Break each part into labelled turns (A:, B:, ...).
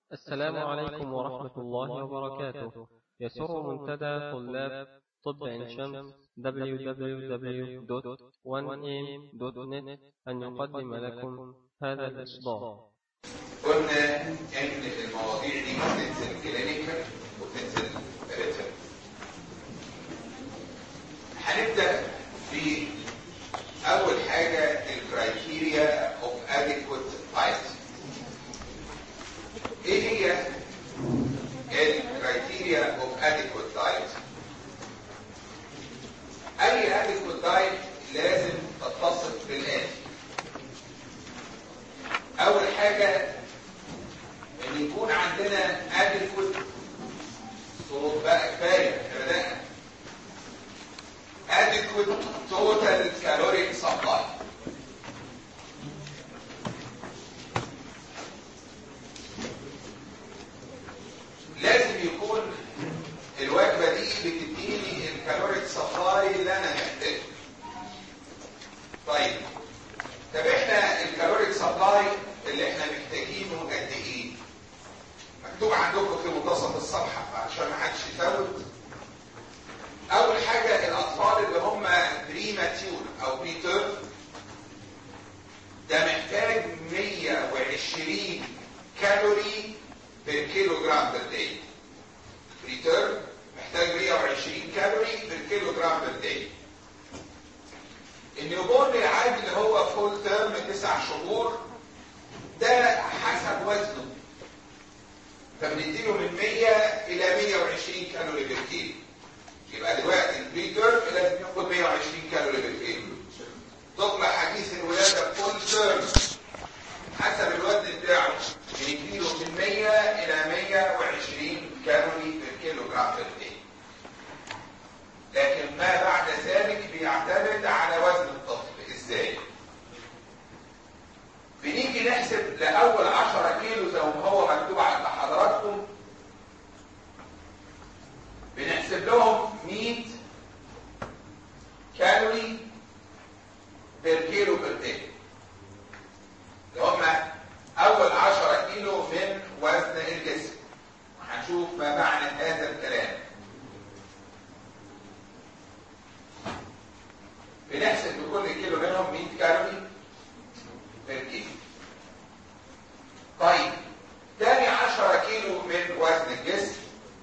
A: السلام عليكم ورحمة الله وبركاته يسر منتدى طلاب طب عين شمس www.1am.net أن يقدم لكم هذا الإصدار
B: قلنا ان المواضيع دي بتنزل كلينيكال وبتنزل ريتم هنبدا بأول حاجه الكرايتيريا اوف اديكوت دايت ايه هي الكرايتيريا اوف اديكوت دايت اي اديكوت دايت لازم تتصف بالاتي اول حاجه ان يكون عندنا adequate صوت بقى كفايه احنا بدانا adequate total caloric supply لازم يكون الوجبه دي بتديني الكالوريك سبلاي اللي انا محتاجه طيب طب احنا الكالوريك سبلاي اللي احنا محتاجينه قد ايه مكتوب عندكم في منتصف الصفحه عشان ما حدش يفوت اول حاجه الاطفال اللي هم بريماتيور او بريتير ده محتاج 120 كالوري بير كيلو جرام بير داي بريتير محتاج 120 كالوري بير كيلو جرام بير داي النيوبورن العادي اللي هو فول تيرم تسع شهور ده حسب وزنه فبنديله من 100 الى 120 كالوري بالكيلو يبقى دلوقتي البري تيرم لازم ياخد 120 كالوري بالكيلو تطلع حديث الولاده فول تيرم حسب الوزن بتاعه بنديله من 100 الى 120 كالوري بالكيلو جرام بالكيلو لكن ما بعد ذلك بيعتمد على وزن الطفل ازاي بنيجي نحسب لاول 10 كيلو زي ما هو مكتوب عند حضراتكم بنحسب لهم 100 كالوري بير كيلو بير داي اللي هم اول 10 كيلو من وزن الجسم هنشوف ما معنى هذا الكلام بنحسب لكل كيلو منهم 100 كالوري بير كيلو طيب تاني 10 كيلو من وزن الجسم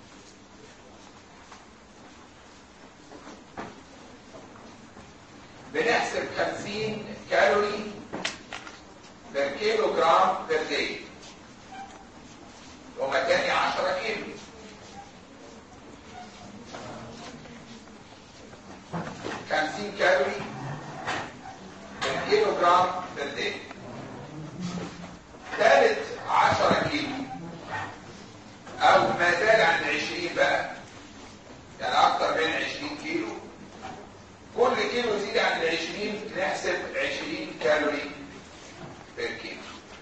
B: بنحسب 50 كالوري بير كيلو جرام بير داي وما تاني 10 كيلو خمسين كالوري بالكيلو جرام بالدي ثالث عشرة كيلو او ما زال عن العشرين بقى يعني اكتر من عشرين كيلو كل كيلو يزيد عن العشرين نحسب عشرين كالوري بالكيلو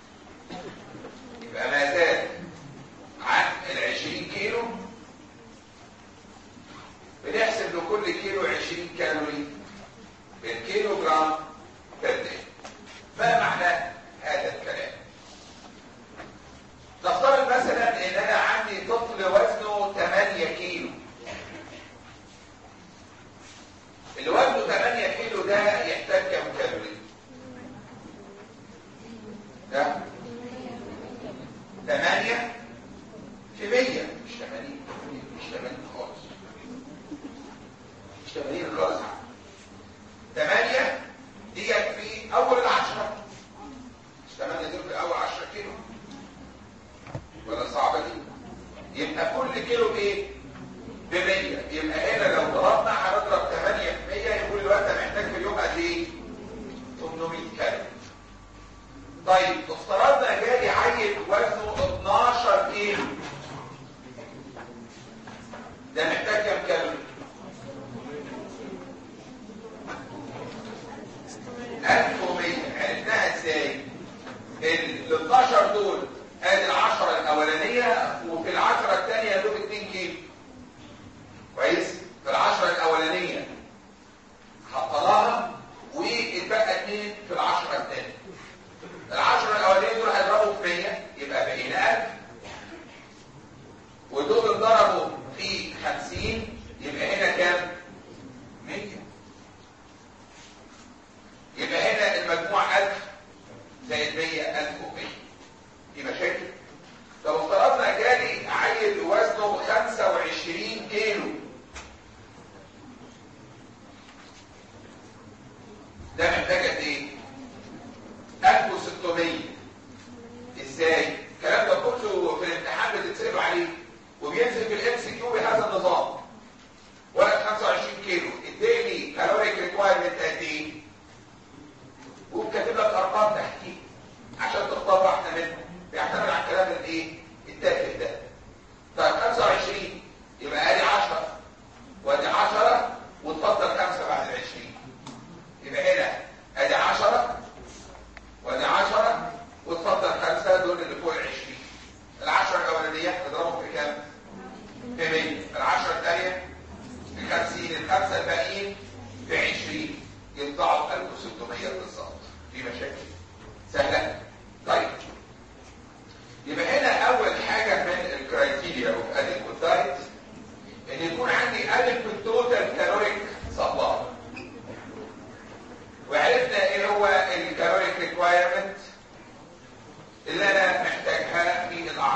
B: يبقى ما زال عن العشرين كيلو بنحسب لكل كيلو 20 كالوري بالكيلو جرام بالدي ما معنى هذا الكلام نفترض مثلا ان انا عندي طفل وزنه 8 كيلو اللي وزنه 8 كيلو ده يحتاج كم كالوري ده 8 في 100 مش 80 مش 80 خالص مش 80 خالص 8 ديت في اول العشرة مش 8 دول في اول 10 كيلو ولا صعبة دي يبقى كل كيلو بايه ب 100 يبقى هنا لو ضربنا هنضرب 8 في 100 يقول الوقت محتاج في اليوم قد ايه 800 كالوري طيب افترضنا جالي عيل وزنه 12 كيلو ده محتاج كام كالوري 1100 عرفناها ازاي ال 12 دول ادي ال 10 الاولانيه وفي ال 10 الثانيه دول 2 كيلو كويس في ال 10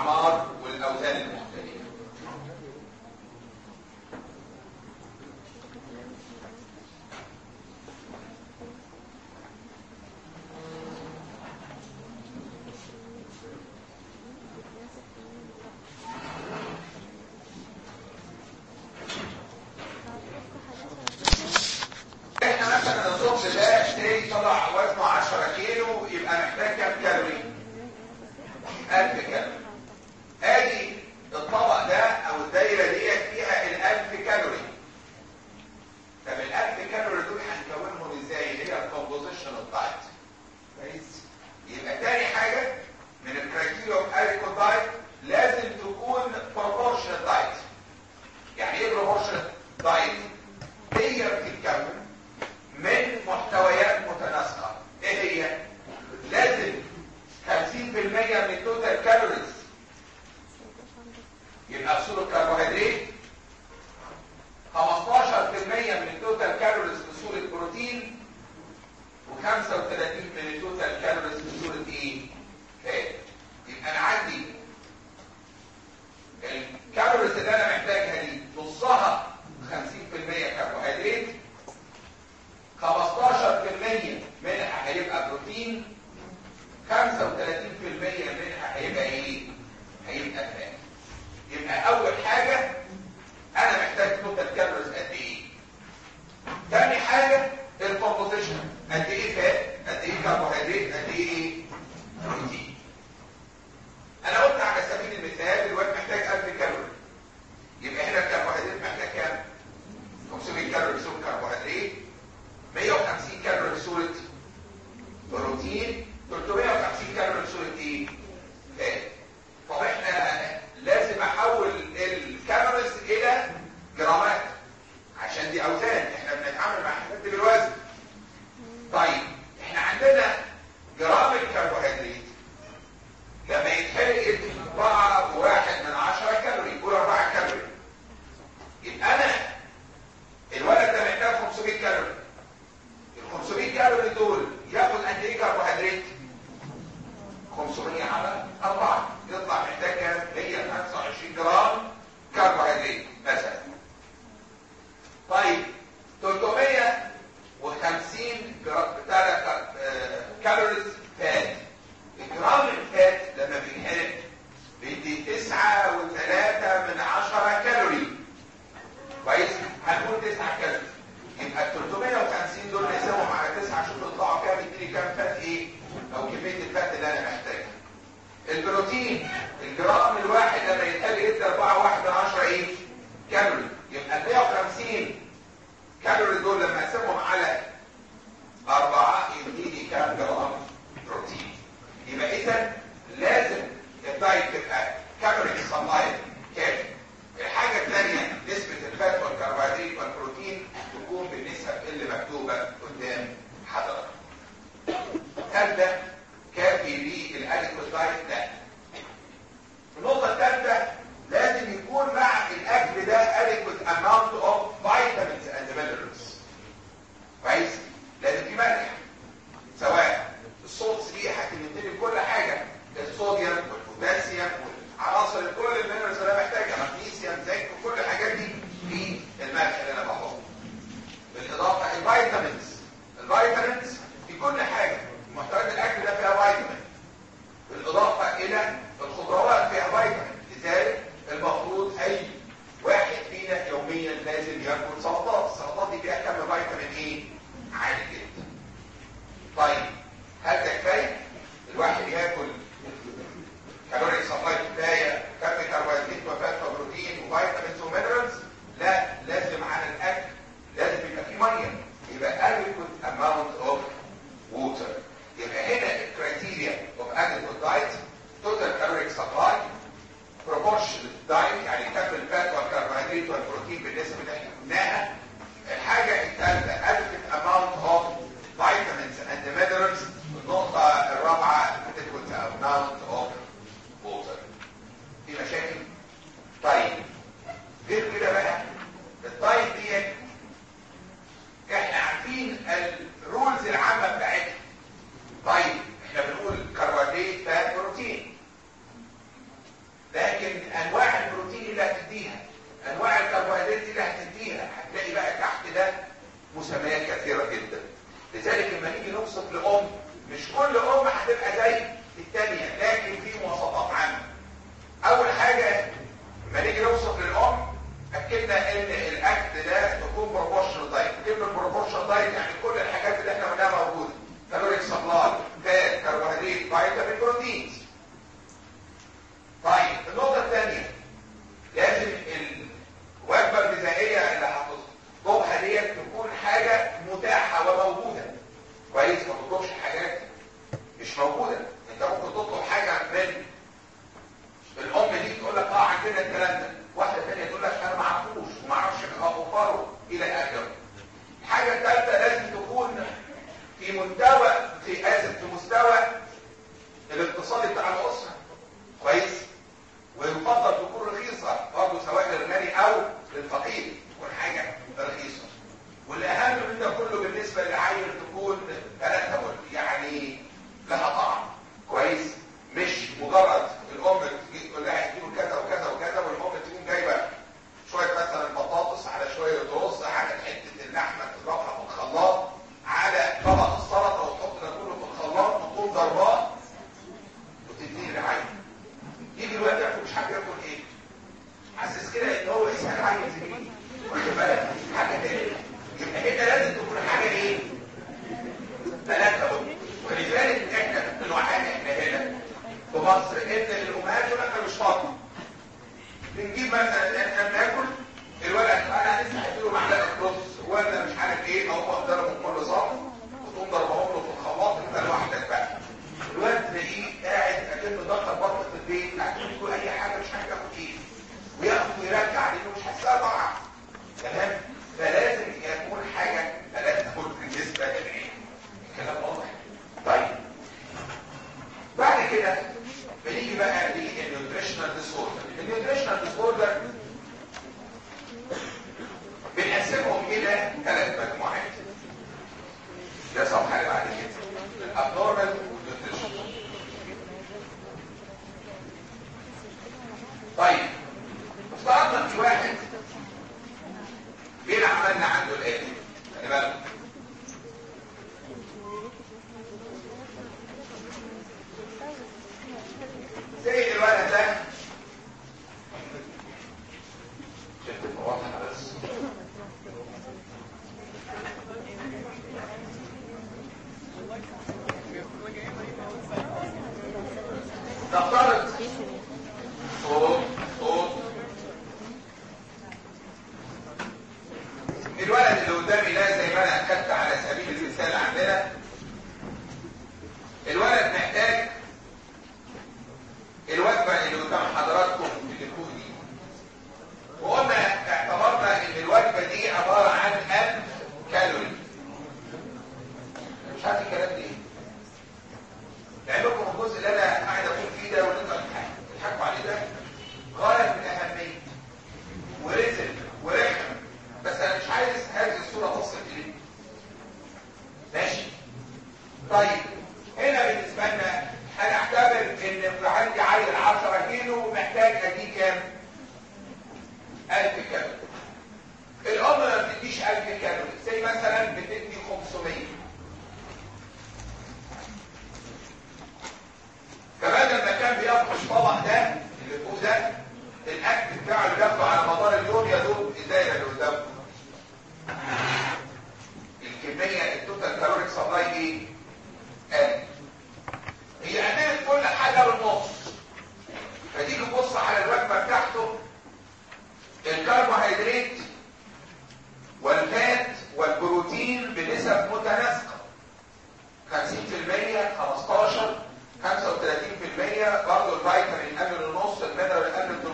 B: الاعمار والاوزان المختلفه احنا مثلا الصبح ده اشتري طلع وزنه 10 كيلو يبقى محتاج كام كالوري 1000 كالوري ادي الطبق ده او الدايره ديت فيها ال 1000 كالوري طب ال 1000 كالوري دول هنكونهم ازاي اللي هي الكومبوزيشن اوف دايت كويس يبقى تاني حاجه من الكرايتيريا اوف اديكوت دايت لازم تكون بروبورشنال دايت يعني ايه بروبورشنال دايت هي بتتكون من محتويات متناسقة ايه هي لازم 50% من التوتال كالوريز يبقى اصول الكربوهيدرات 15% من التوتال كالوريز في صورة بروتين و35 من التوتال كالوريز في صورة ايه فات يبقى انا عندي الكالوريز اللي انا محتاجها دي نصها 50% كربوهيدرات 15% منها هيبقى بروتين 35% منها هيبقى ايه هيبقى فات يبقى اول حاجة انا محتاج توتال كالوريز قد ايه تاني حاجة الكومبوزيشن قد ايه فات قد ايه كربوهيدرات قد ايه بروتين انا قلت على سبيل المثال الواد محتاج 1000 كالوري يبقى هنا الكربوهيدرات محتاج كام 500 كالوري سوق كربوهيدرات 150 كالوري صورة بروتين 350 كالوري صورة ايه؟ فات طب احنا لازم احول الكالوريز الى جرامات عشان دي اوزان احنا بنتعامل مع حاجات دي بالوزن طيب احنا عندنا جرام الكربوهيدرات لما يتحرق يدي 4 وواحد من 10 كالوري يقول 4 كالوري يبقى انا الولد ده محتاج 500 كالوري ال 500 كالوري دول ياخد قد ايه كربوهيدرات 500 على 4 يطلع محتاج كام 125 جرام كربوهيدرات مثلا طيب 350 جرام بتاع كالوريز فات الجرام الفات لما بينحرق بيدي 9 و3 من 10 كالوري كويس هنقول 9 كالوري يبقى ال 350 دول نقسمهم على 9 شوف يطلعوا كام يديني كام فات ايه او كميه الفات اللي انا محتاجها البروتين الجرام الواحد لما يتقل يدي 4 واحد من 10 ايه كالوري يبقى ال 150 كالوري دول لما اقسمهم على 4 يديني كام جرام بروتين يبقى اذا لازم الدايت تبقى كالوري سبلاي كافي الحاجه الثانيه نسبه الفات والكربوهيدرات والبروتين تكون بالنسب اللي مكتوبه قدام حضرتك هل ده كافي للادكوت دايت لا النقطه الثالثه لازم يكون مع الاكل ده adequate amount of vitamins and minerals كويس لازم في ملح سواء الصوت دي هتمتلك كل حاجه الصوديوم والبوتاسيوم والعناصر كل المينرالز اللي انا محتاجها مغنيسيوم زنك وكل الحاجات دي في الملح اللي انا بحطه بالاضافه الفيتامينز الفيتامينز في كل حاجه محتويات الاكل ده فيها فيتامين بالاضافه الى الخضروات فيها فيتامين لذلك المفروض اي واحد فينا يوميا لازم ياكل سلطات السلطات دي فيها كم فيتامين ايه عالي جدا طيب هل ده كفايه الواحد ياكل كالوري سبلاي كفايه كم كربوهيدرات وفات وبروتين وفيتامينز ومينرالز لا لازم على الاكل لازم يبقى فيه ميه يبقى adequate amount of water يبقى هنا الكرايتيريا of adequate diet total caloric supply proportionate diet يعني كم الفات والكربوهيدرات والبروتين بالنسبه اللي احنا قلناها الحاجه الثالثه adequate amount of vitamins and minerals النقطه الرابعه adequate amount of water في مشاكل طيب غير كده بقى الدايت ديت احنا عارفين الرولز العامه بتاعتها طيب احنا بنقول كربوهيدرات فات بروتين لكن انواع البروتين اللي هتديها انواع الكربوهيدرات اللي هتديها هتلاقي بقى تحت ده مسميات كثيره جدا لذلك لما نيجي نوصف لام مش كل ام هتبقى زي الثانيه لكن في مواصفات عامه اول حاجه لما نيجي نوصف للام اكدنا ان الاكل ده تكون بروبورشنال دايت كلمه بروبورشنال دايت يعني كل الحاجات اللي احنا قلناها موجوده كالوريك سبلاي فات كربوهيدرات فيتامين بروتينز طيب النقطه الثانيه لازم الوجبه الغذائيه اللي هتطلبها ديت تكون حاجه متاحه وموجوده كويس ما تطلبش حاجات مش موجوده انت ممكن تطلب حاجه من الام دي تقول لك اه عندنا الكلام ده واحده ثانيه تقول لك انا ما اعرفوش وما اعرفش اوفره الى اخره الحاجه الثالثه لازم تكون في مستوى في اسف في مستوى الاقتصادي بتاع الاسره كويس ويفضل تكون رخيصه برضه سواء للغني او للفقير تكون حاجه رخيصه والاهم من ده كله بالنسبه للعيل تكون ثلاثه يعني لها طعم كويس مش مجرد الام تجي تقول لها اديله كذا وكذا وكذا والام تكون جايبه شويه مثلا بطاطس على شويه رز على حته اللحمه تضربها في الخلاط على طبق السلطه وتحط ده كله في الخلاط وتقوم ضرباه وتديه للعيل يجي الوقت ياكل مش عارف ياكل ايه حاسس كده ان هو يسال عيل زميلي واخد بالك حاجه تاني يبقى هنا لازم تكون حاجه ايه؟ ثلاثه ولذلك احنا الوحيد احنا هنا في مصر ان الامهات يقول لك مش فاضي بنجيب مثلا احنا بناكل الولد انا لسه هديله معلقه رز ولا مش عارف ايه او اقدر من كل صف وتقوم ضربهم له في الخلاط انت لوحدك بقى الولد تلاقيه قاعد اكنه دخل بطه البيت قاعد يقول اي حاجه مش عارف ياخد ايه وياخد ويرجع لانه مش حاسسها طبعا تمام فلازم يكون حاجه ثلاثه كل بالنسبه للعين الكلام واضح طيب بعد كده بنيجي بقى للنيوتريشنال ديسوردر النيوتريشنال ديسوردر بنقسمهم الى ثلاث مجموعات ده صفحه اللي بعد كده الابنورمال نيوتريشن طيب افترضنا في واحد جينا عملنا عنده الاتي خلي بالك زي الولد ده عشان تبقى واضحه بس نفترض صوت صوت الولد اللي قدامي ده زي ما انا اخدت على سبيل المثال عندنا الولد محتاج الوجبه اللي قدام حضراتكم اللي فوق دي وقلنا اعتبرنا ان الوجبه دي عباره عن 1000 كالوري مش عارف الكلام ده ايه لعلمكم الجزء اللي انا قاعد اقول فيه ده واللي انتوا بتضحكوا عليه ده غايه من الاهميه ورزق ورخم بس انا مش عايز هذه الصوره تصل اليه ماشي طيب هنا بالنسبه لنا هنعتبر ان عندي عيل 10 كيلو محتاج اديه كام 1000 كالوري الام ما بتديش 1000 كالوري زي مثلا بتدي 500 فبدل ما كان بيفرش طبق ده اللي فوق ده الاكل بتاعه اللي بياخده على مدار اليوم يا دوب الدايره اللي قدامه الكميه التوتال كالوريك سبلاي ايه؟ قل هي قللت كل حاجه بالنص فتيجي تبص على الوجبه بتاعته الكربوهيدرات والفات والبروتين بنسب متناسقه 50% 15 35% برضه الفيتامين قبل النص المينرال قبل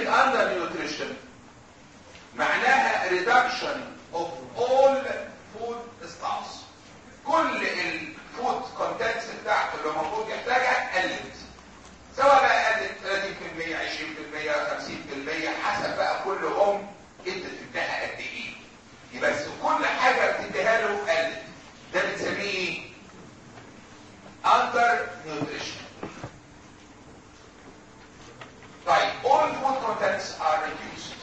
B: كلمة under nutrition معناها reduction of all food stuffs كل الفود كونتنتس بتاعته اللي المفروض يحتاجها قلت سواء بقى قلت 30% 20% 50% حسب بقى كل ام انت بتديها قد ايه يبقى بس كل حاجه بتديها له قلت ده بنسميه ايه؟ under nutrition طيب all food contents are reduced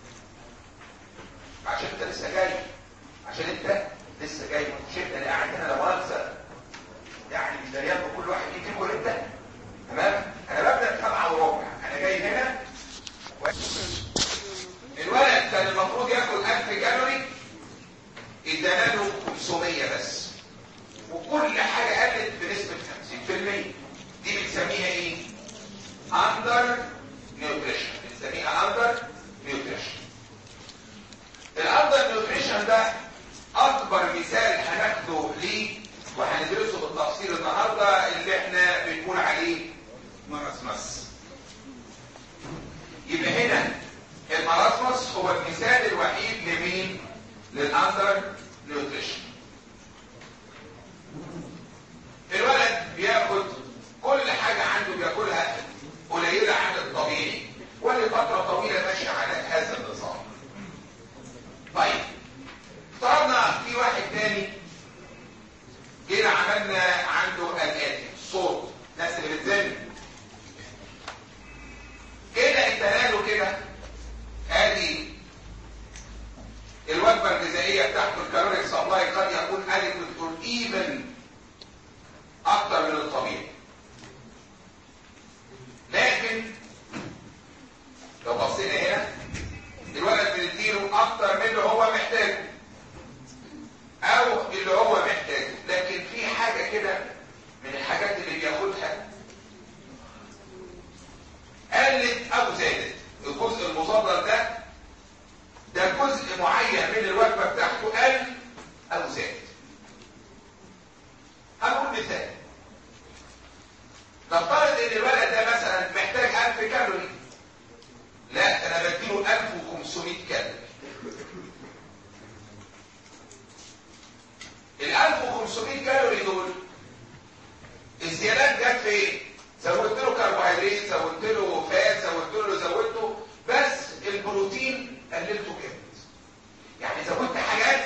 B: عشان انت لسه جاي عشان انت لسه جاي مش انت اللي قاعد هنا لو انسى يعني مش دريان بكل واحد يجي يقول انت تمام انا ببدا سبعة وربع انا جاي هنا و... الولد كان المفروض ياكل 1000 كالوري ادانا له 500 بس وكل حاجه قلت بنسبه 50% دي بنسميها ايه؟ اندر نيوتريشن بنسميها اندر نيوتريشن الاندر نيوتريشن ده اكبر مثال هناخده ليه وهندرسه بالتفصيل النهارده اللي احنا بنقول عليه مرسمس يبقى هنا المرسمس هو المثال الوحيد لمين للاندر نيوتريشن الولد بياخد كل حاجه عنده بياكلها قليله عن الطبيعي ولفتره طويله ماشي على هذا النظام طيب افترضنا في واحد تاني جينا عملنا عنده الاتي صوت ناس اللي بتزن كده ادانا له كده ادي الوجبه الغذائيه بتاعته الكالوريك سبلاي قد يكون adequate or even اكتر من الطبيعي لكن لو بصينا هنا الولد بنديله اكتر من اللي هو محتاجه او اللي هو محتاجه لكن في حاجة كده من الحاجات اللي بياخدها قلت او زادت الجزء المفضل ده ده جزء معين من الوجبة بتاعته قل او زاد هنقول مثال نفترض ان الولد ده مثلا محتاج 1000 كالوري لا انا بديله 1500 كالوري ال 1500 كالوري دول الزيادات جت في ايه؟ زودت له كربوهيدرات زودت له فات زودت له زودته بس البروتين قللته جامد يعني زودت حاجات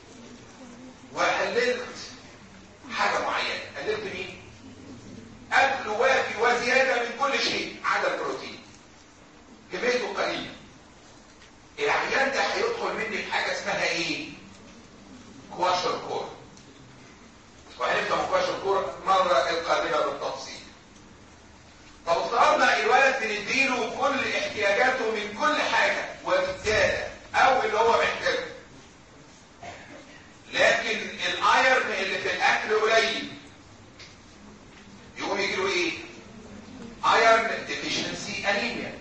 B: وقللت حاجه معينه قللت مين؟ اكل وافي وزياده من كل شيء عدا البروتين كميته قليله العيان ده هيدخل مني في حاجه اسمها ايه؟ كواشر كور وهنفهم كواشر كور مرة القادمة بالتفصيل طب افترضنا الولد بنديله كل احتياجاته من كل حاجة وبالزيادة او اللي هو محتاجه لكن الايرن اللي في الاكل قليل يقوم يجيله ايه ايرن ديفيشنسي انيميا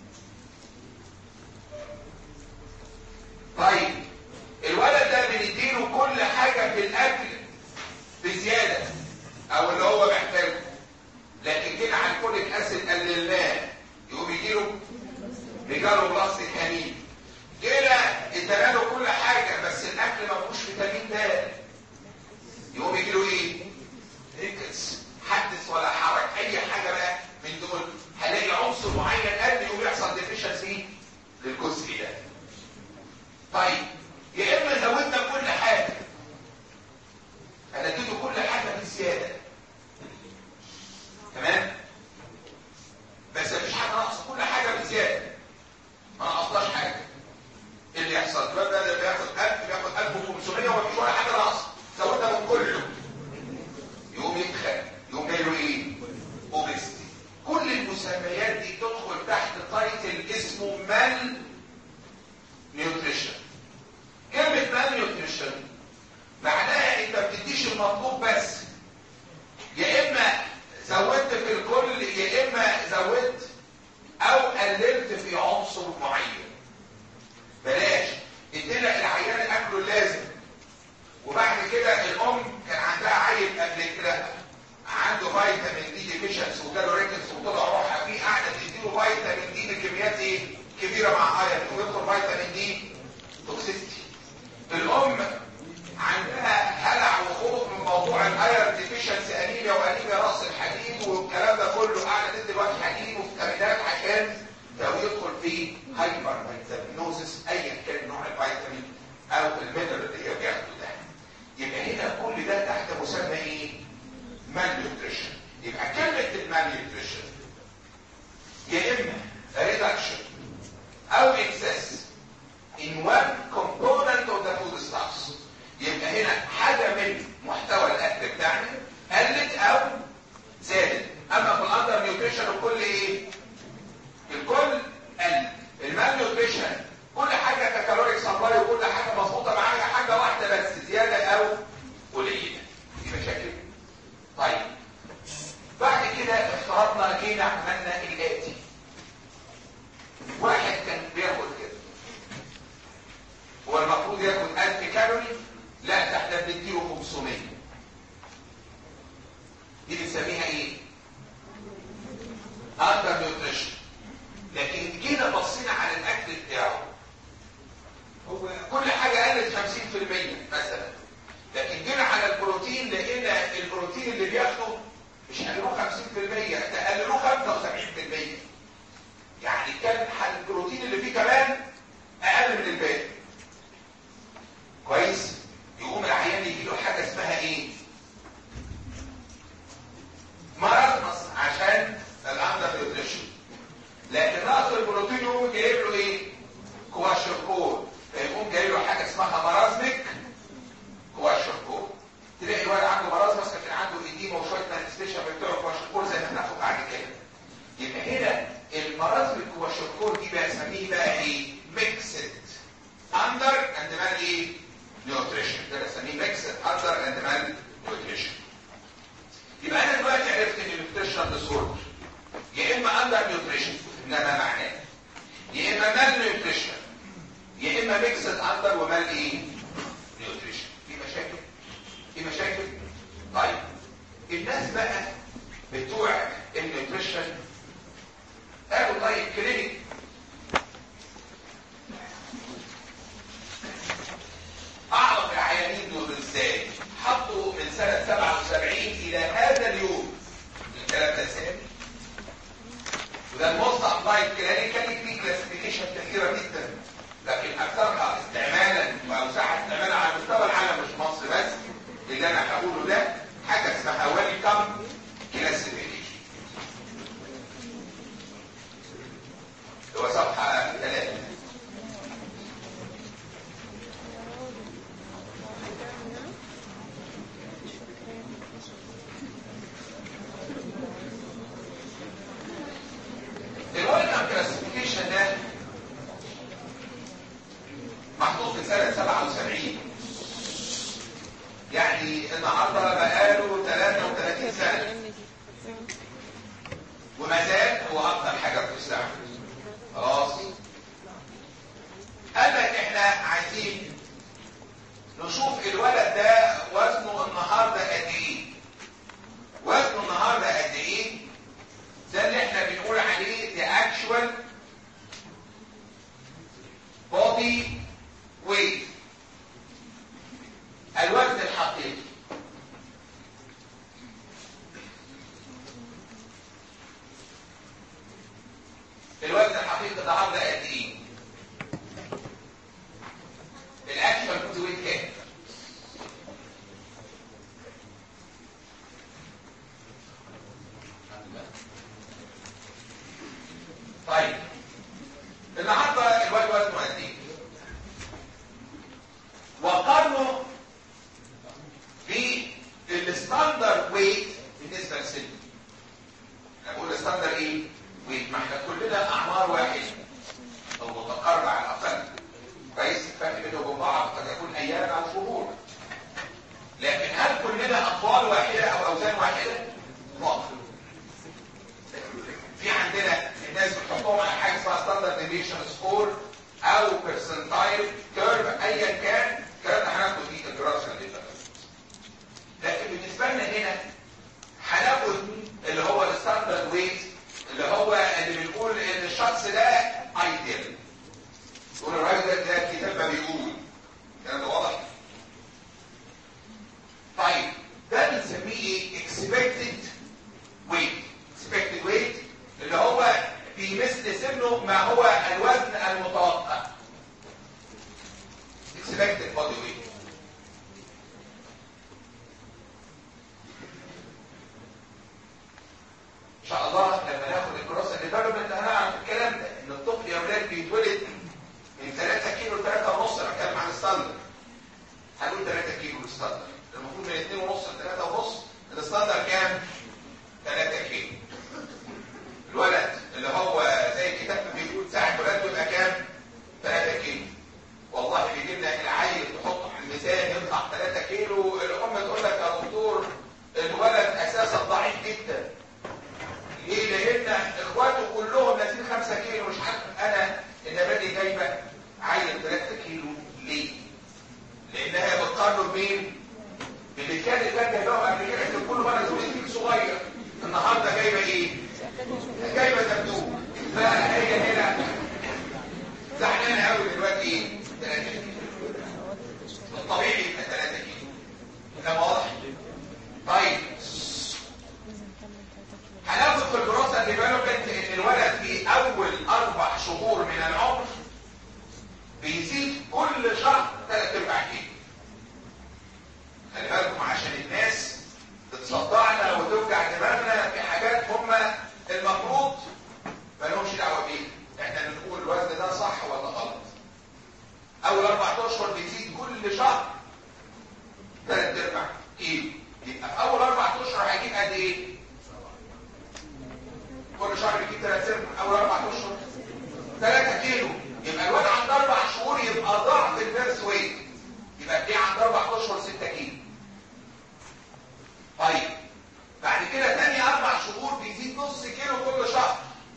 B: طيب الولد ده بنديله كل حاجة في الأكل بزيادة أو اللي هو محتاجه لكن جينا على الكوليك أسيد قللناه يقوم يجيله رجاله بلس الحنين جينا ادانا له كل حاجة بس الأكل ما فيهوش فيتامين د يقوم يجيله إيه؟ ريكس حدث ولا حرج أي حاجة بقى من دول هلاقي عنصر معين قل يقوم يحصل ديفيشنسي للجزء ده طيب يا اما زودنا كل حاجه انا اديته كل حاجه بزياده تمام بس مفيش حاجه ناقصه كل حاجه بزياده ما نقصناش حاجه ايه اللي يحصل الواد ده اللي بياخد 1000 بياخد 1500 ومفيش ولا حاجه ناقصه زودنا من كله يقوم يتخن يقوم جاي له ايه اوبستي كل المسميات دي تدخل تحت تايتل اسمه مال نيوتريشن كلمة مال نيوتريشن معناها انت بتديش المطلوب بس يا اما زودت في الكل يا اما زودت او قللت في عنصر معين بلاش ادينا العيان اكله اللازم وبعد كده الام كان عندها عيل قبل كده عنده فيتامين دي ديفيشنس وجاله ريكنس وطلع روحها فيه قاعده تديله فيتامين دي بكميات ايه؟ كبيره مع ايرون ويدخل فيتامين دي توكسيستي الام عندها هلع وخوف من موضوع الايرون ديفيشنسي انيميا وانيميا راس الحديد والكلام ده كله قاعده تدي الوقت حديد وفيتامينات عشان لو يدخل في هايبر فيتامينوزس ايا كان نوع الفيتامين او المينرال اللي هي بياخده ده يبقى هنا كل ده تحت مسمى ايه؟ مال نيوتريشن يبقى كلمه المال نيوتريشن يا اما reduction او excess in one component of the food stuffs يبقى هنا حاجة من محتوى الاكل بتاعنا قلت او زادت اما في الاندر نيوتريشن الكل ايه الكل قل المال نيوتريشن كل حاجة ككالوريك سبلاي وكل حاجة مظبوطة معاها حاجة واحدة بس زيادة او قليلة دي مشاكل طيب بعد كده افترضنا جينا عملنا الاتي واحد كان بياخد كده هو المفروض ياخد 1000 كالوري لا ده احنا بنديله 500 دي بنسميها ايه اندر نيوتريشن لكن جينا بصينا على الاكل بتاعه هو كل حاجه قلت 50% مثلا لكن جينا على البروتين لقينا البروتين اللي بياخده مش قللوه 50% ده قللوه 75% يعني كان البروتين اللي فيه كمان اقل من الباقي كويس يقوم العيان يجي له حاجه اسمها ايه مرض عشان الاندر نيوتريشن لكن نقص البروتين يقوم جايب له ايه كواشركور فيقوم جايب له حاجه اسمها مرازمك كواشركور تلاقي الولد عنده مرض بس كان عنده ايديما وشويه مانيستيشن بتوع كواشركور زي ما هناخد بعد كده يبقى هنا المرازمك كواشركور دي بسميه بقى ايه ميكسد اندر اند مان ايه نيوتريشن ده بسميه ميكسد اندر اند مان نيوتريشن يبقى انا دلوقتي عرفت ان النيوتريشن ديسوردر يا اما اندر نيوتريشن انما معناه يا اما مال نيوتريشن يا اما ميكسد اندر ومال ايه نيوتريشن في مشاكل في مشاكل طيب الناس بقى بتوع النيوتريشن قالوا طيب كلينيك اعرف العيانين دول ازاي حطوا من سنة 77 الى هذا اليوم الكلام ده سامي وده الموست ابلايد كلينيكالي في كلاسيفيكيشن كثيره جدا لكن اكثرها استعمالا واوسعها استعمالا على مستوى العالم مش مصر بس اللي انا هقوله ده حاجه اسمها ويلكم كلاسيفيكيشن هو صفحه ثلاثه الويلكم كلاسيفيكيشن ده محطوط في سنة 77 يعني النهاردة بقاله 33 سنة وما زال هو أكثر حاجة بتستعمل خلاص قال لك احنا عايزين نشوف الولد ده وزنه النهاردة قد ايه وزنه النهاردة قد ايه ده اللي احنا بنقول عليه the actual body weight الوزن الحقيقي الوزن الحقيقي ده عرض قد ايه الاكشوال بودي ويت كام طيب النهارده الواد وزنه قد ايه وقارنه بالستاندر ويت بالنسبه للسن انا بقول ستاندر ايه ويت ما احنا كلنا اعمار واحده او متقاربه على الاقل كويس الفرق بينهم وبين بعض قد يكون ايام او شهور لكن هل كلنا اطوال واحده او اوزان واحده؟ لا في عندنا الناس بتحطهم على حاجه اسمها ستاندرد ديفيشن سكور او بيرسنتايل كيرف ايا كان الكلام ده هناخده في الدراسه اللي لكن بالنسبه لنا هنا هناخد اللي هو الستاندرد ويت اللي هو اللي بنقول ان الشخص ده ايديال زعلانه قوي دلوقتي ايه 3 كيلو الطبيعي يبقى 3 كيلو ده واضح طيب هناخد في الدراسه ديفلوبمنت ان الولد في اول اربع شهور من العمر بيزيد كل شهر 3 ارباع كيلو خلي بالكم عشان الناس بتصدعنا وتوجع دماغنا في حاجات هم المفروض ما لهمش دعوه بيها احنا بنقول الوزن ده صح ولا غلط اول اربع اشهر بيزيد كل شهر ثلاث ارباع كيلو يبقى في اول اربع اشهر هيجيب قد ايه كل شهر بيجيب ثلاث ارباع اول اربع اشهر 3 كيلو يبقى الواد عند اربع شهور يبقى ضعف البيرث ويت يبقى دي عند اربع اشهر 6 كيلو طيب بعد كده تاني اربع شهور بيزيد نص كيلو كل شهر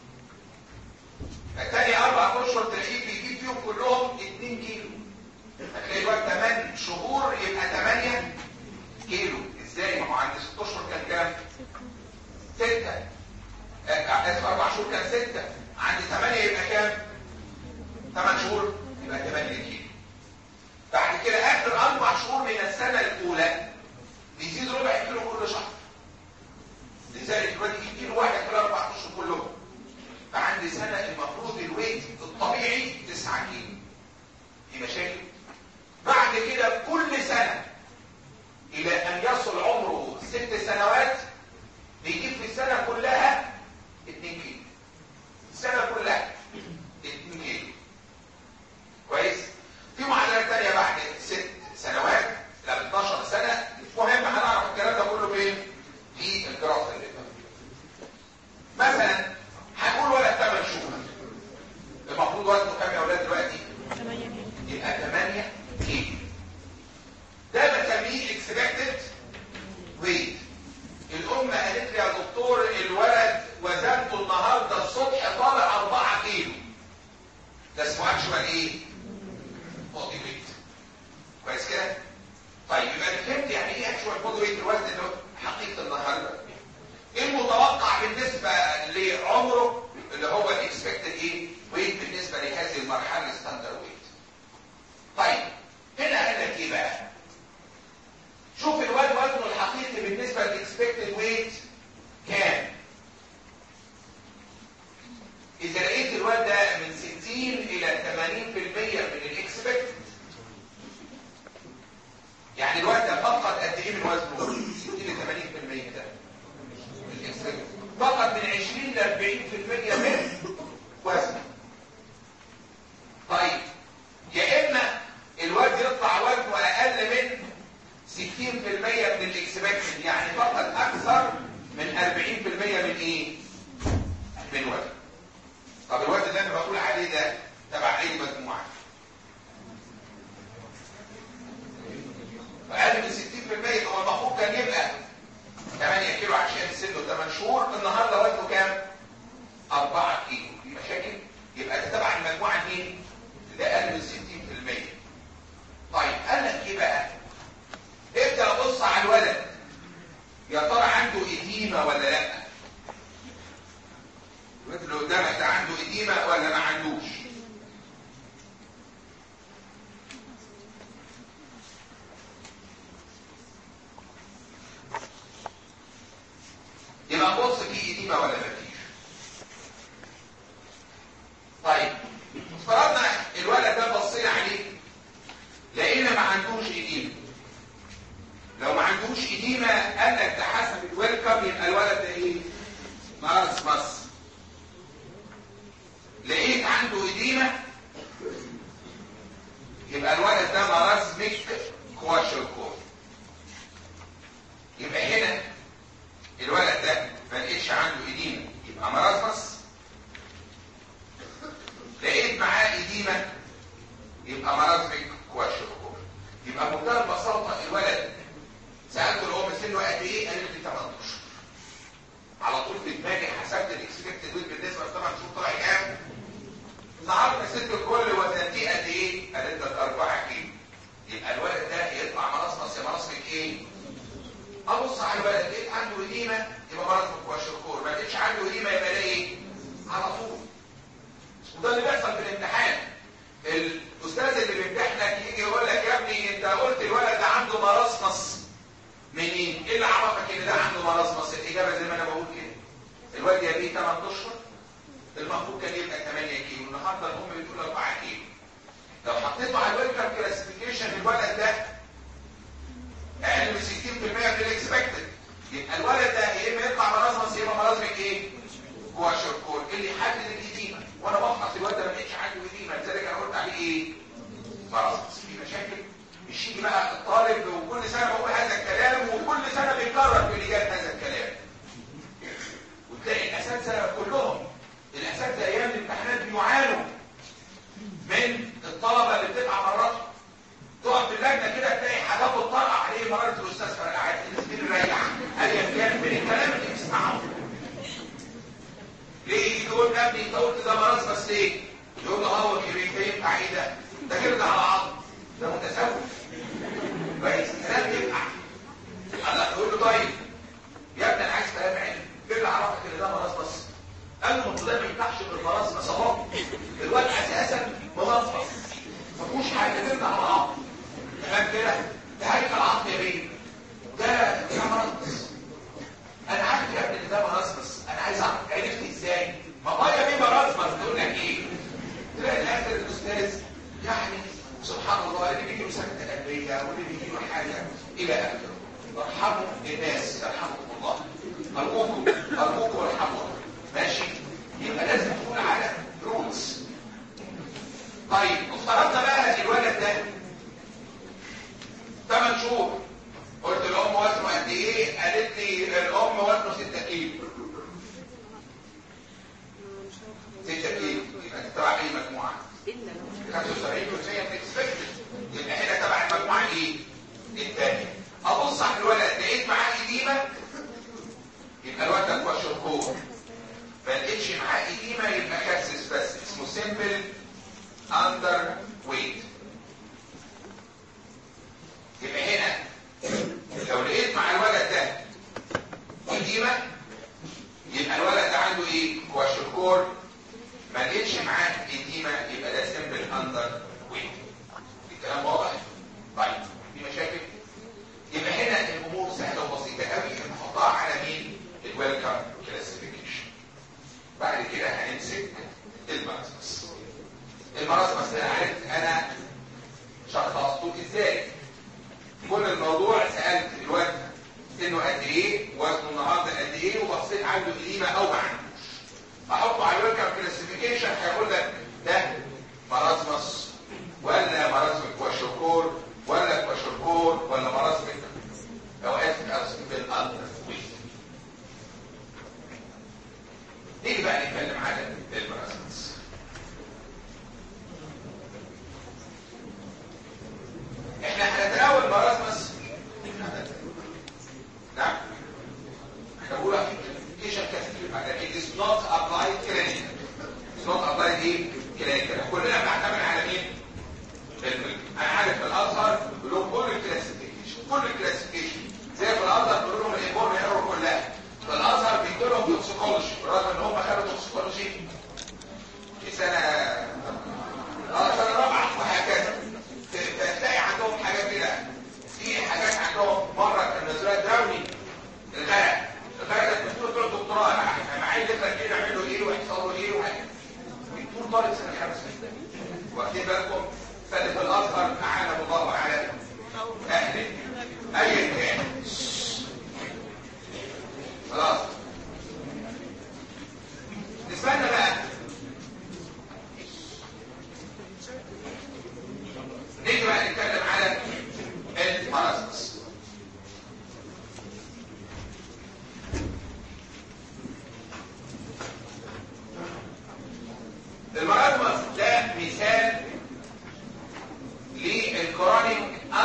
B: تاني اربع اشهر تلاقيه بيجيب فيهم كلهم 2 كيلو هتلاقي الواد 8 شهور يبقى 8 كيلو ازاي ما هو عند 6 اشهر كان كام 6 اسف اربع شهور كان 6 عند 8 يبقى كام 8 شهور يبقى 8 كيلو بعد كده اخر اربع شهور من السنه الاولى بيزيد ربع كيلو كل شهر لذلك الواد يجيب كيلو واحد في الاربع اشهر كلهم فعندي سنه المفروض الويت الطبيعي 9 كيلو في مشاكل بعد كده كل سنه الى ان يصل عمره ست سنوات بيجيب في السنه كلها 2 كيلو السنه كلها 2 كيلو كويس في معادلات ثانيه بعد ست سنوات ل 12 سنه مهم هنعرف الكلام ده كله فين في الجراف اللي مثلا هنقول ولد 8 شهور المفروض وزنه كام يا اولاد دلوقتي
C: 8 كيلو
B: يبقى 8 كيلو ده بسميه اكسبكتد ويت الام قالت لي يا دكتور الولد وزنته النهارده الصبح طالع 4 كيلو ده اسمه اكشوال ايه؟ بودي ويت كويس كده؟ طيب يبقى انا فهمت يعني ايه اكشوال بودي ويت الوزن اللي هو حقيقه النهارده ايه المتوقع بالنسبه لعمره اللي هو الاكسبكتد ايه؟ ويت بالنسبه لهذه المرحله الستاندرد ويت طيب هنا قال لك ايه بقى؟ شوف الواد وزنه الحقيقي بالنسبه للاكسبكتد ويت كام؟ اذا لقيت الواد ده من 60 الى 80% من الاكسبكتد يعني الواد ده فقط قد ايه من وزنه؟ 60 ل 80% ده الاكسبكتد فقط من 20 ل 40% من وزنه طيب يا اما الواد يطلع وزنه اقل من 60% من الاكسبكتد يعني فقط اكثر من 40% من ايه من وزن طب الوزن اللي انا بقول عليه ده تبع اي مجموعه اقل من 60% هو المفروض كان يبقى 8 كيلو عشان سنه 8 شهور النهارده وزنه كام 4 كيلو في مشاكل يبقى ده تبع المجموعه مين ده اقل من 60% طيب قال لك ايه بقى ابدا ابص على الولد يا ترى عنده اديمه ولا لا الولد اللي قدامك ده عنده اديمه ولا ما عندوش يبقى بص في اديمه ولا ما فيش طيب افترضنا الولد ده بصينا عليه لقينا ما عندوش اديمه لو ما عندوش اديمه قال لك ده حسب الويلكم يبقى الولد ده ايه مارس مص لقيت عنده اديمه يبقى الولد ده مراسمك كواشلكور يبقى هنا الولد ده ما لقيتش عنده اديمه يبقى مراسمس لقيت معاه اديمه يبقى مراسمك كواشلكور يبقى بمنتهى البساطه الولد سالته الام سنه قد ايه قالت لي 8 اشهر على طول في دماغي حسبت الاكسبكتد ويت بالنسبه ل 8 شهور طلع كام النهارده ست الكل وزنتيه قد ايه قالت لك 4 كيلو يبقى الولد ده يطلع مرصمص يا مرصمك ايه ابص على الولد لقيت عنده اديمه يبقى مرصمك واشركور ما لقيتش عنده اديمه يبقى ده ايه على طول وده اللي بيحصل في الامتحان بصيتوا على الويلكر كلاسيفيكيشن الولد ده اقل من 60% من الاكسبكتد يبقى الولد ده يا اما يطلع مرازمس يا اما مرازمك ايه؟ كواشركول اللي يحدد الاديمه وانا بفحص الواد ده ما لقيتش عنده اديمه لذلك انا قلت عليه ايه؟ مرازمس في مشاكل مش يجي بقى الطالب وكل سنه بقول هذا الكلام وكل سنه بيكرر في لجان هذا الكلام وتلاقي الاساتذه كلهم الاساتذه ايام الامتحانات بيعانوا من الطلبه اللي بتبقى مرات تقعد في اللجنه كده تلاقي حاجات بتطرقع عليه مرات الاستاذ فرقعت المسكين يريح ايا كان من الكلام اللي بيسمعه ليه يقول يا ابني انت قلت ده مرض بس ايه؟ يقول له هو كبير ينفع ايه ده؟ ده كده ده على عظم ده متساوي كويس كلام ينفع الله يقول له طيب يا ابني انا عايز كلام علم ايه اللي عرفك ان ده مرض بس؟ قال له ما ما ينفعش بالمرض بس اهو الواد اساسا مرض ما فيهوش حاجه ترجع على العظم تمام كده؟ ده هيكل عظم يا بيه ده ده مرض انا عارف يا ابني ان ده مرض انا عايز اعرف عرفت ازاي ما بايا بيه مرض تقول لك ايه تلاقي الاخر الاستاذ يعني سبحان الله اللي بيجي له سكته قلبيه واللي بيجي له حاجه الى اخره ارحموا الناس يرحمكم الله ارجوكم ارجوكم ارحموا ماشي يبقى لازم تكون على رولز طيب افترضنا بقى الولد ده 8 شهور قلت الام وزنه قد ايه قالت لي الام وزنه 6 كيلو 6 كيلو يبقى تبع اي مجموعه 75% اكسبكتد يبقى هنا تبع المجموعه ايه الثانيه ابص على الولد لقيت معاه اديمه يبقى الولد ده كواشركور ما لقيتش معاه اديمه يبقى كاسس بس اسمه سيمبل اندر ويت يبقى هنا لو لقيت مع الولد ده اديمه يبقى الولد ده عنده ايه كواشركور ما لقيتش معاه اديمه يبقى ده سيمبل اندر ويت الكلام واضح طيب في مشاكل يبقى هنا الامور سهله وبسيطه قوي نحطها على مين الويلكم كلاسيفيكيشن بعد كده هنمسك المراسمس المراسمس انا عرفت انا شخصته ازاي كل الموضوع سالت الواد سنه قد ايه وزنه النهارده قد ايه وبصيت عنده اديمه او ما عندوش احطه على الويلكم كلاسيفيكيشن هيقول لك ده مراسمس ولا مراسم كواشوكور ولا كواشوكور ولا مراسم اوقات ارسم بالارض نيجي بقى نتكلم على المراسمس احنا هنتناول مراسمس نعم احنا بقول كلاسيفيكيشن كثير لكن is not applied clinical is not applied ايه clinical كلنا بنعتمد على مين انا عارف في الازهر بيقولوا كل الكلاسيفيكيشن كل الكلاسيفيكيشن زي في الازهر بيقولوا لهم الامور ايرور كلها في الازهر بيدوا لهم توكسيكولوجي رغم ان هم خدوا توكسيكولوجي في سنه اه سنه رابعه وهكذا تلاقي عندهم حاجات كده في حاجات عندهم مره كان نزلها دراوني الغرق الغرق ده بتقول بتوع الدكتوراه انا عايز افهم كده اعمل له ايه ويحصل له ايه وهكذا بيكون طالب سنه خمس واخدين بالكم فاللي في الازهر اعانه الله على اهله ايا كان خلاص نسبنا بقى نيجي بقى نتكلم على المراسمس المراسمس ده مثال للكرونيك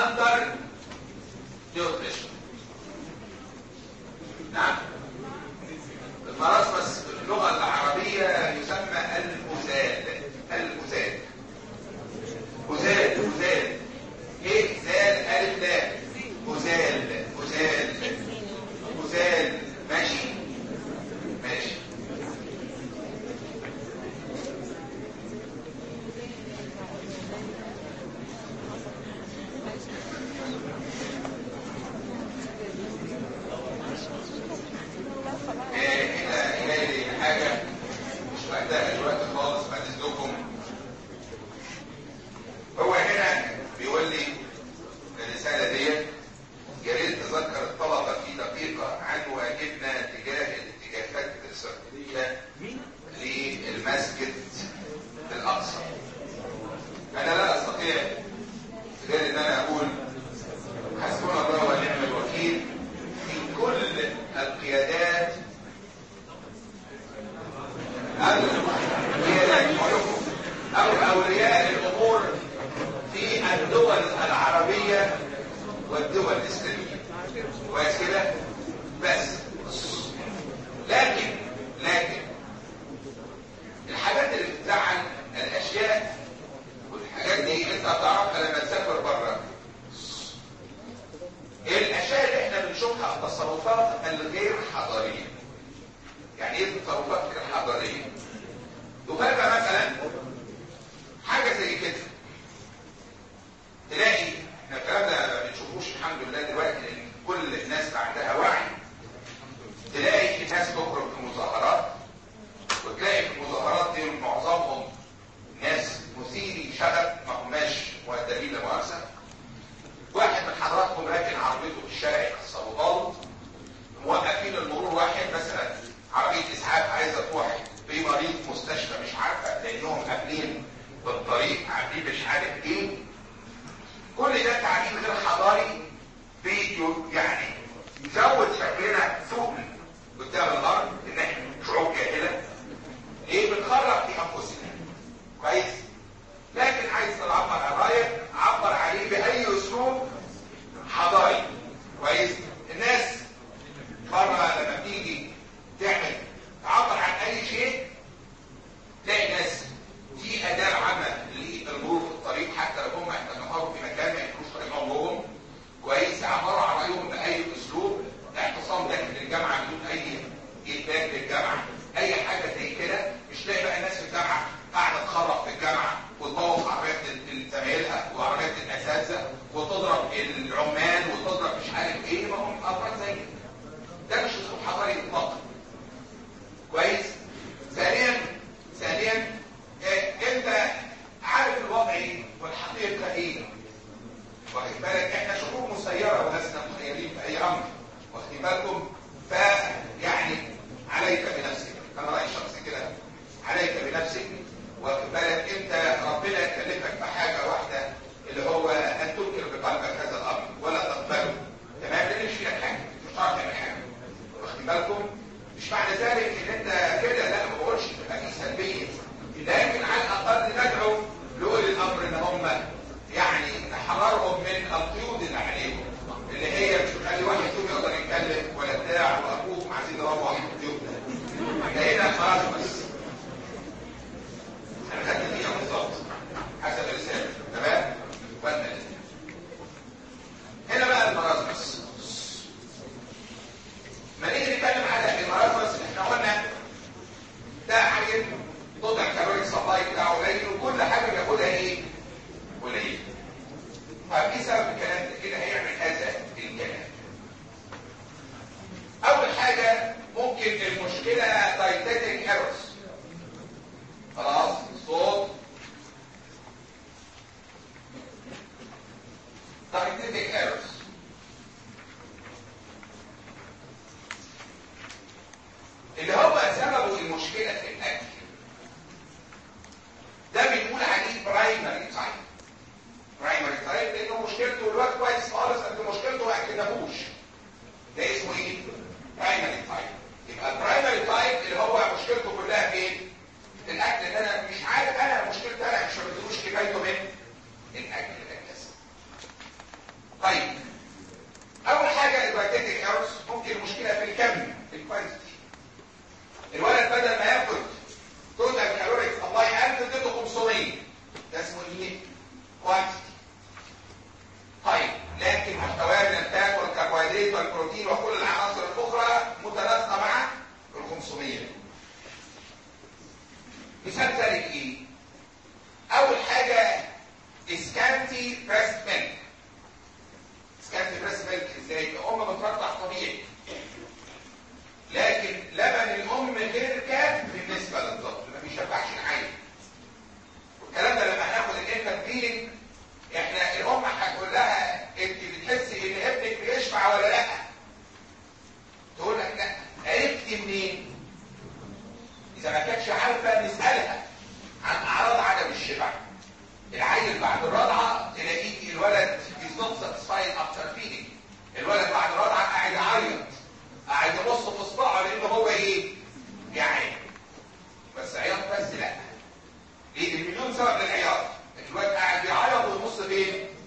B: الدول العربية والدول الإسلامية كويس كده بس لكن لكن الحاجات اللي بتزعل الأشياء والحاجات دي انت هتعرفها لما تسافر بره الاشياء اللي احنا بنشوفها التصرفات الغير حضاريه يعني ايه التصرفات غير حضاريه تفرق مثلا حاجه زي كده تلاقي احنا الكلام ده ما بنشوفوش الحمد لله دلوقتي لان كل الناس عندها وعي تلاقي الناس تخرج في مظاهرات وتلاقي في المظاهرات دي معظمهم ناس مثيري شغب ما هماش مؤدبين لمؤاخذه واحد من حضراتكم راكن عربيته في الشارع يكسروا ضابط موقفين المرور واحد مثلا عربيه اسعاف عايزه تروح بمريض مستشفى مش عارفه لانهم قابلين بالطريق عاملين مش عارف ايه كل ده تعليم غير حضاري بيو يعني يزود شكلنا سوء قدام الارض ان احنا شعوب جاهله ايه بنخرب في انفسنا كويس لكن عايز تعبر عن رايك عبر عليه باي اسلوب حضاري كويس الناس بره لما بتيجي تعمل تعبر عن اي شيء تلاقي ناس في اداب عامه للمرور في الطريق حتى لو هم احتكموا في مكان ما يكونوش طريق عمرهم كويس يعبروا عن رايهم باي اسلوب اعتصام داخل الجامعه بدون اي ايثاق للجامعه اي حاجه زي كده مش تلاقي بقى الناس في الجامعه قاعده تخرب في الجامعه وتبوظ عربيات زمايلها وعربيات الاساتذه وتضرب العمال وتضرب مش عارف ايه ما هم افراد زي ده مش اسلوب حضاري اطلاقا كويس ثانيا ثانيا إيه انت عارف الوضع ايه والحقيقه ايه واخد بالك احنا شعوب مسيره ولسنا مخيرين في اي امر واخدين بالكم فيعني عليك بنفسك انا رايي شخصي كده عليك بنفسك واخد بالك انت ربنا يكلفك بحاجه واحده اللي هو ان تنكر بقلبك هذا الامر ولا تقبله تمام لان مش في حاجه مش هتعرف تعمل حاجه واخدين بالكم مش معنى ذلك ان انت كده لا ما بقولش تبقى دي سلبيه لكن على الاقل ندعو لاولي الامر ان هم يعني نحررهم من القيود اللي عليهم اللي هي مش بتخلي واحد فيهم يقدر يتكلم ولا بتاع وابوكم عايزين نروح بيوتنا لقينا خلاص بس انا خدت دقيقه بالظبط حسب الرساله تمام ولا هنا بقى المرازمس ما نيجي نتكلم على المرازمس احنا قلنا ده عيل توتال كالوريك سبلاي بتاعه قليل وكل حاجه بياخدها ايه؟ قليل طب ايه سبب الكلام ده؟ كده هيعمل هذا الكلام اول حاجه ممكن المشكله دايتاتيك ايرورز خلاص صوت dietetic errors اللي هو سببه المشكلة في الأكل ده بنقول عليه برايمري تايب برايمري تايب لأنه مشكلته الوقت كويس خالص قد مشكلته ما أكلناهوش ده اسمه ايه؟ برايمري تايب يبقى البرايمري تايب اللي هو مشكلته كلها فين؟ الاكل ان انا مش عارف انا مشكلتي انا مش بدلوش كفايته من الاكل الاساسي طيب اول حاجه البايتيتيك ايرورز ممكن المشكله في الكم في الكوانتيتي الولد بدل ما ياخد توتال كالوريز الله يقل اديته 500 ده اسمه ايه كوانتيتي طيب لكن محتواه من الفات والكربوهيدرات والبروتين وكل العناصر الاخرى متناسقه مع ال 500 مثال ذلك ايه اول حاجه سكانتي بريست ميلك سكانتي بريست ميلك ازاي الام بترضع طبيعي لكن لبن الام غير كافي بالنسبه للطفل ما بيشبعش العين والكلام ده لما هناخد الانفانت فيلينج احنا الام هتقول لها انت بتحسي ان ابنك بيشبع ولا لا تقول لك لا عرفتي منين اذا ما كانتش عارفه نسالها عن اعراض عدم الشبع العيل بعد الرضعه تلاقيه الولد is not satisfied after feeding الولد بعد الرضعه قاعد يعيط قاعد يبص في اصبعه لان هو ايه جعان بس عياط بس لا ليه المليون سبب للعياط الولد قاعد بيعيط ويبص فين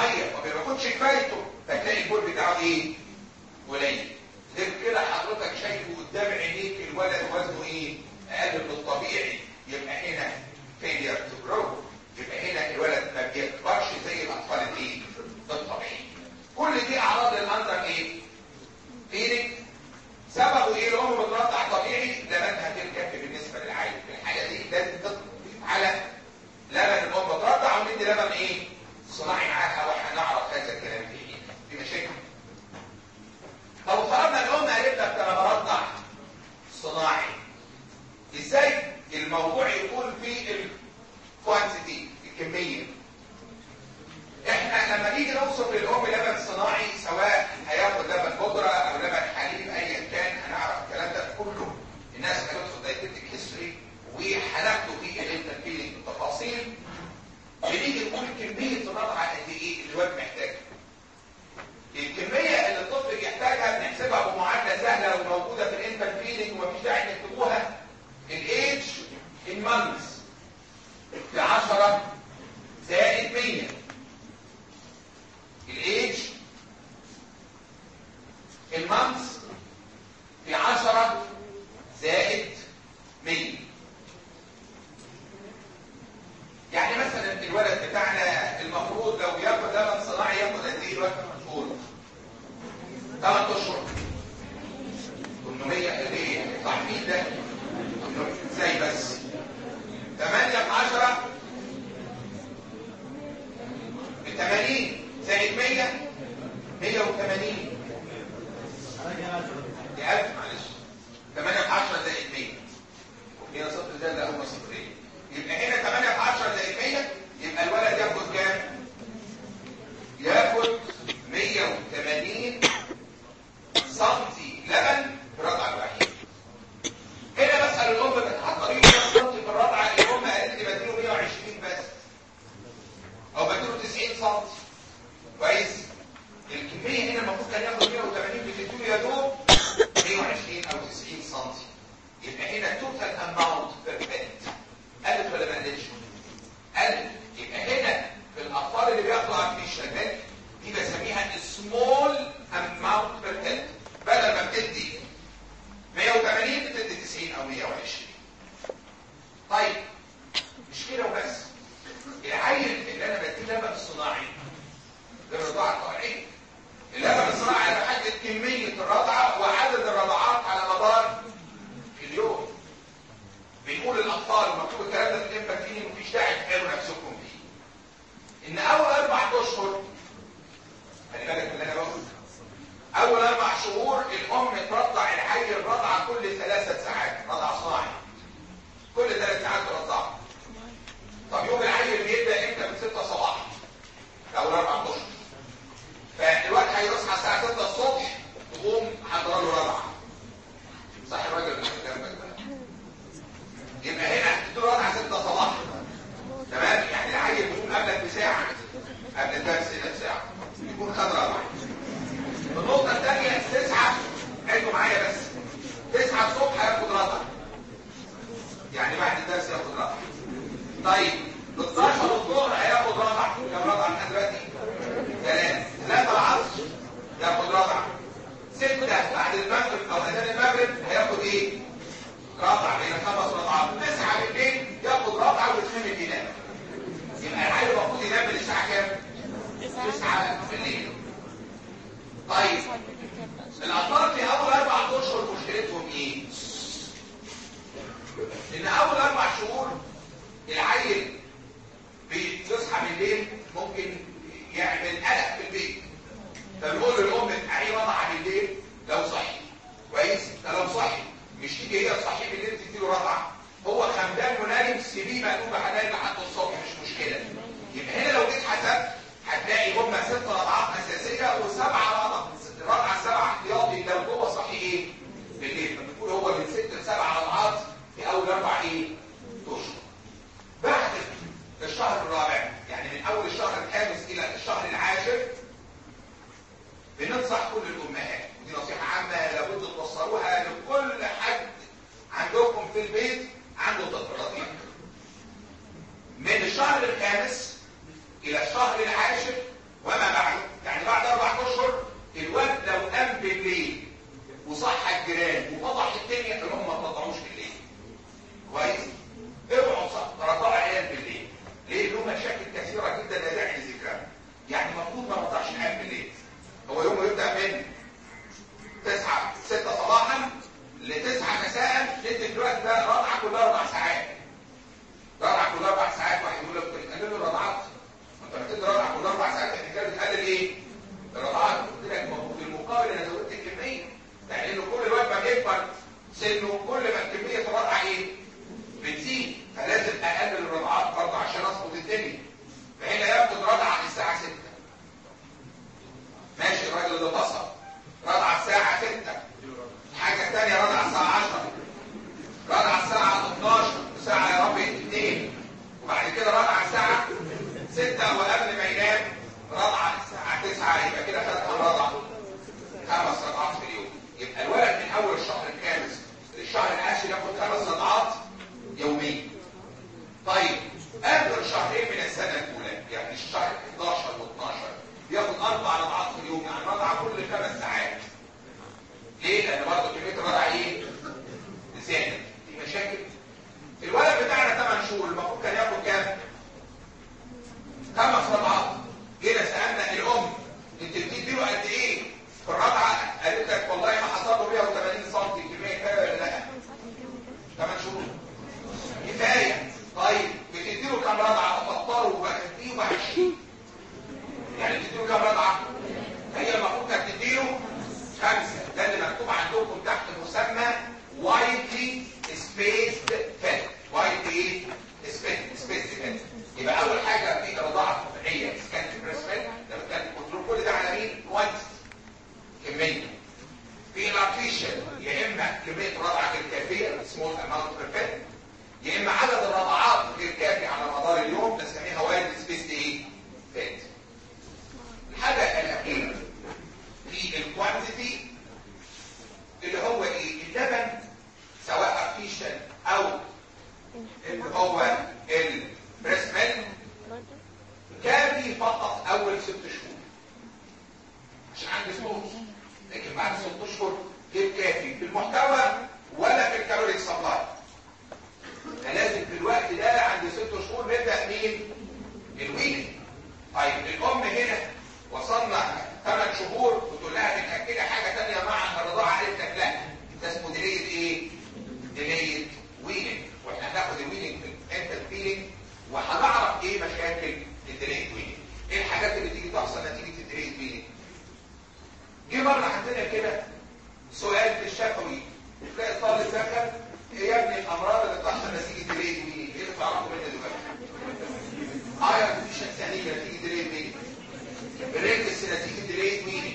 B: صغير ما بياخدش كفايته فتلاقي البول بتاعه ايه؟ قليل غير كده حضرتك شايفه قدام عينيك الولد وزنه ايه؟ اقل من الطبيعي يبقى هنا failure to grow يبقى هنا الولد ما بيكبرش زي الاطفال الايه؟ الطبيعي كل دي اعراض الاندر ايه؟ فيلينج سببه ايه الام بترضع طبيعي لبنها تركب بالنسبه للعيل في الحاله دي لازم تضيف على لبن الام بترضع وندي لبن ايه؟ صناعي معاها وهنعرف هذا الكلام في ايه؟ في مشاكل لو فرضنا الام قالت لك انا برضع صناعي ازاي الموضوع يكون في الكوانتيتي الكميه احنا لما نيجي نوصف للام لبن صناعي سواء هياخد لبن بودره او لبن حليب ايا كان هنعرف الكلام ده كله الناس هتدخل دايتيتك هيستوري وهناخده في الانترفيلينج بالتفاصيل بنيجي نقول كميه الرضعه قد ايه اللي الواد محتاجها الكميه اللي الطفل يحتاجها بنحسبها بمعادله سهله وموجوده في الانترفيلينج ومفيش داعي تكتبوها الايدج ان مانثs في 10 زائد 100 الايدج المانثs في 10 زائد 100 يعني مثلا الولد بتاعنا المفروض لو ياخد لبن صناعي ياخد قد ايه الوقت شهور 8 اشهر 800 قد ايه صح مين ده ازاي بس 8 في 10 ب 80 زائد 100 180 دي 1000 معلش 8 في 10 زائد 100 هنا صفر زائد لا هم صفرين يبقى هنا 8 في 10 زائد 100 يبقى الولد ياخد كام؟ ياخد 180 سنتي لبن في الرضعه الوحيده هنا بسال الام بتتحضري كام سنتي في الرضعه الام قالت لي بديله 120 بس او بديله 90 سنتي كويس الكميه هنا المفروض كان ياخد 180 بتديله يا دوب 120 او 90 سنتي يبقى هنا توتال اماونت بير بنت قلت ولا ما قلتش؟ قلت يبقى هنا في الاطفال اللي بياخدوا ارتفيشال ميلك دي بسميها سمول اماونت بير هيد بدل ما بتدي 180 بتدي 90 او 120 طيب مش كده وبس العيل اللي انا بديه لبن صناعي للرضاعه الطبيعيه اللبن الصناعي انا بحدد كميه الرضعه وعدد الرضعات على مدار اليوم بنقول للاطفال ومكتوب الكلام ده في الانفاكتين مفيش داعي تحرموا نفسكم فيه ان اول اربع اشهر خلي بالك من اللي انا بقوله اول اربع شهور الام ترضع الحي الرضعه كل ثلاثة ساعات رضع صناعي كل ثلاث ساعات ترضعه طب يوم العيل بيبدا امتى من 6 صباحا اول اربع اشهر فالواد هيصحى الساعه 6 الصبح تقوم حضر له رضعه صح الراجل اللي جنبك ده يبقى هنا هتدوا رضعه 6 صباحا تمام يعني العيل بيقوم قبلك بساعه قبل الدرس هنا بساعه يكون خد رضعه النقطه الثانيه 9 عيدوا معايا بس 9 الصبح هياخد رضعه يعني بعد الدرس ياخد رضعه طيب 12 الظهر هياخد رضعه كم رضعه لحد دلوقتي؟ ثلاث ثلاثة العصر ياخد رضعه ستة بعد المغرب او اذان المغرب هياخد ايه؟ رضعه بين خمس رضعات تسعة بالليل ياخد رضعه ويتخمد ينام يبقى العيل المفروض ينام من الساعة كام؟ تسعة بالليل طيب الاطفال في اول اربع اشهر مشكلتهم ايه؟ ان اول اربع شهور العيل بيصحى بالليل ممكن يعمل قلق في البيت فبنقول للام اعي رضعه بالليل لو صحي كويس ده لو صحي مش تيجي هي تصحيه بالليل تديله رضعه هو خمدان ونايم سيبيه مقلوب حنان لحد الصبح مش مشكله يبقى هنا لو جيت حسبت هتلاقي هم ست رضعات اساسيه وسبعه رضع رضعه اللي تصل رضع الساعة 6 الحاجة الثانية رضع الساعة 10 رضع الساعة 12 ساعة يا رب 2 وبعد كده رضع الساعة 6 وقبل ما ينام رضع الساعة 9 يبقى كده خد كام رضع؟ خمس رضعات في اليوم يبقى الولد من أول الشهر الخامس للشهر العاشر ياخد خمس رضعات يوميا طيب قبل شهرين من السنة الأولى يعني الشهر 11 و12 ياخد أربع رضعات في اليوم يعني رضعة كل خمس ساعات ليه؟ لأن برضه كمية الرضع إيه؟ زادت في مشاكل الولد بتاعنا 8 شهور المفروض كان ياخد كام؟ خمس رضعات جينا سألنا الأم أنت بتديله قد إيه؟ في الرضعة قالت لك والله ما حصل له 180 سم كمية كفاية ولا لا؟ 8 شهور كفاية طيب بتديله كام رضعة تفطره وبتديه 20 يعني بتديله كام رضعة؟ هي المفروض كانت تديله خمسة ده اللي مكتوب عندكم تحت مسمى وايتلي سبيسد فات وايتلي سبيسد سبيسد فات يبقى اول حاجة في رضاعة طبيعية سكانت بريس فات ده بتكلم كنترول كل ده على مين؟ كوانتي كمية في الارتيشن يا اما كمية رضعة غير كافية سمول اماونت بير فات يا اما عدد الرضعات غير كافي على مدار اليوم بنسميها وايد سبيس ايه؟ فات الحاجة الأخيرة في الكوانتيتي اللي هو ايه؟ اللبن سواء ارتيشن او اللي هو البريس ميلك كافي فقط اول ست شهور عشان عندي فلوس لكن بعد ست اشهر غير كافي في المحتوى ولا في الكالوري سبلاي فلازم في الوقت ده عند ست شهور نبدا مين؟ الويك طيب الام هنا وصلنا ثمان شهور وتقول لها بتاكلي حاجه ثانيه مع الرضاعه قالت لك لا ده اسمه ديليد ايه؟ ديليد ويننج واحنا هناخد الويننج في انت فيلينج وهنعرف ايه مشاكل الديليد ويننج ايه الحاجات اللي تيجي تحصل نتيجه الديليد ويننج جه مره عندنا كده سؤال في الشفوي تلاقي الطالب دخل ايه يا ابني الامراض اللي بتحصل نتيجه ديليد ويننج ايه اللي تعرفوا منها دلوقتي؟ ايرون ديفيشنسي ثانيه نتيجه ديليد ويننج بريكس نتيجة ديليد ويننج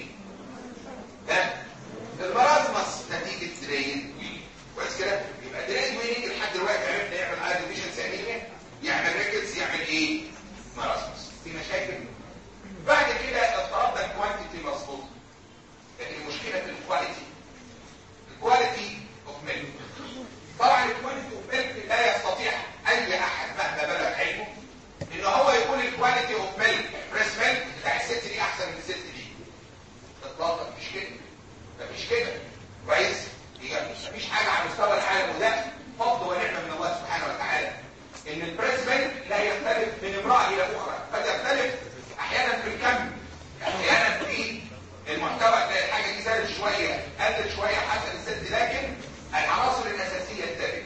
B: ده المرازمس نتيجة ديليد ويننج كويس كده يبقى ديليد ويننج لحد دلوقتي عرفنا يعمل ايرون ديفيشنسي انيميا يعمل ريكتس يعمل ايه مرازمس في مشاكل بعد كده اضطربنا الكوانتيتي مظبوط لكن المشكله في الكواليتي الكواليتي اوف ميلك طبعا الكواليتي اوف ميلك لا يستطيع اي احد مهما بلغ علمه ان هو يكون الكواليتي اوف ميلك بريس ميلك بتاع الست دي احسن من الست دي اطلاقا مفيش كده مفيش كده كويس يبقى مفيش حاجه على مستوى العالم وده فضل ونعمه من الله سبحانه وتعالى ان البريس ميلك لا يختلف من امراه الى اخرى قد يختلف احيانا في الكم احيانا في المحتوى تلاقي الحاجه دي زادت شويه قلت شويه حسب الست لكن العناصر الاساسيه الثابته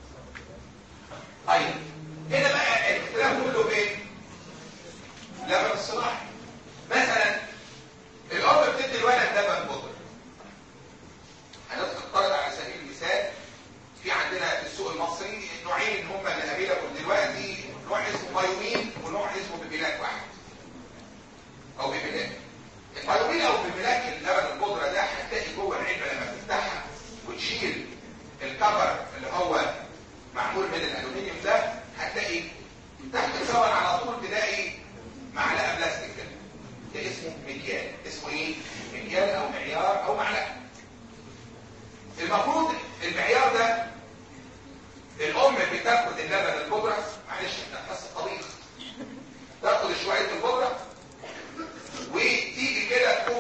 B: طيب هنا بقى الاختلاف كله فين؟ لبن الصناعي مثلا الام بتدي الولد لبن بودر هنفترض على سبيل المثال في عندنا في السوق المصري نوعين هم اللي افيلابل دلوقتي نوع اسمه بايومين ونوع اسمه بيبيلاك واحد او بيبيلاك البايومين او بيبيلاك اللبن البودره ده هتلاقي جوه العلبه لما تفتحها وتشيل الكفر اللي هو معمول من الالومنيوم ده هتلاقي تحت الكفر على طول تلاقي معلقه بلاستيك كده ده اسمه مكيال اسمه ايه مكيال او معيار او معلقه المفروض المعيار ده الام بتاخد اللبن البودره معلش احنا بس الطبيخ تاخد شويه البودره وتيجي كده تقوم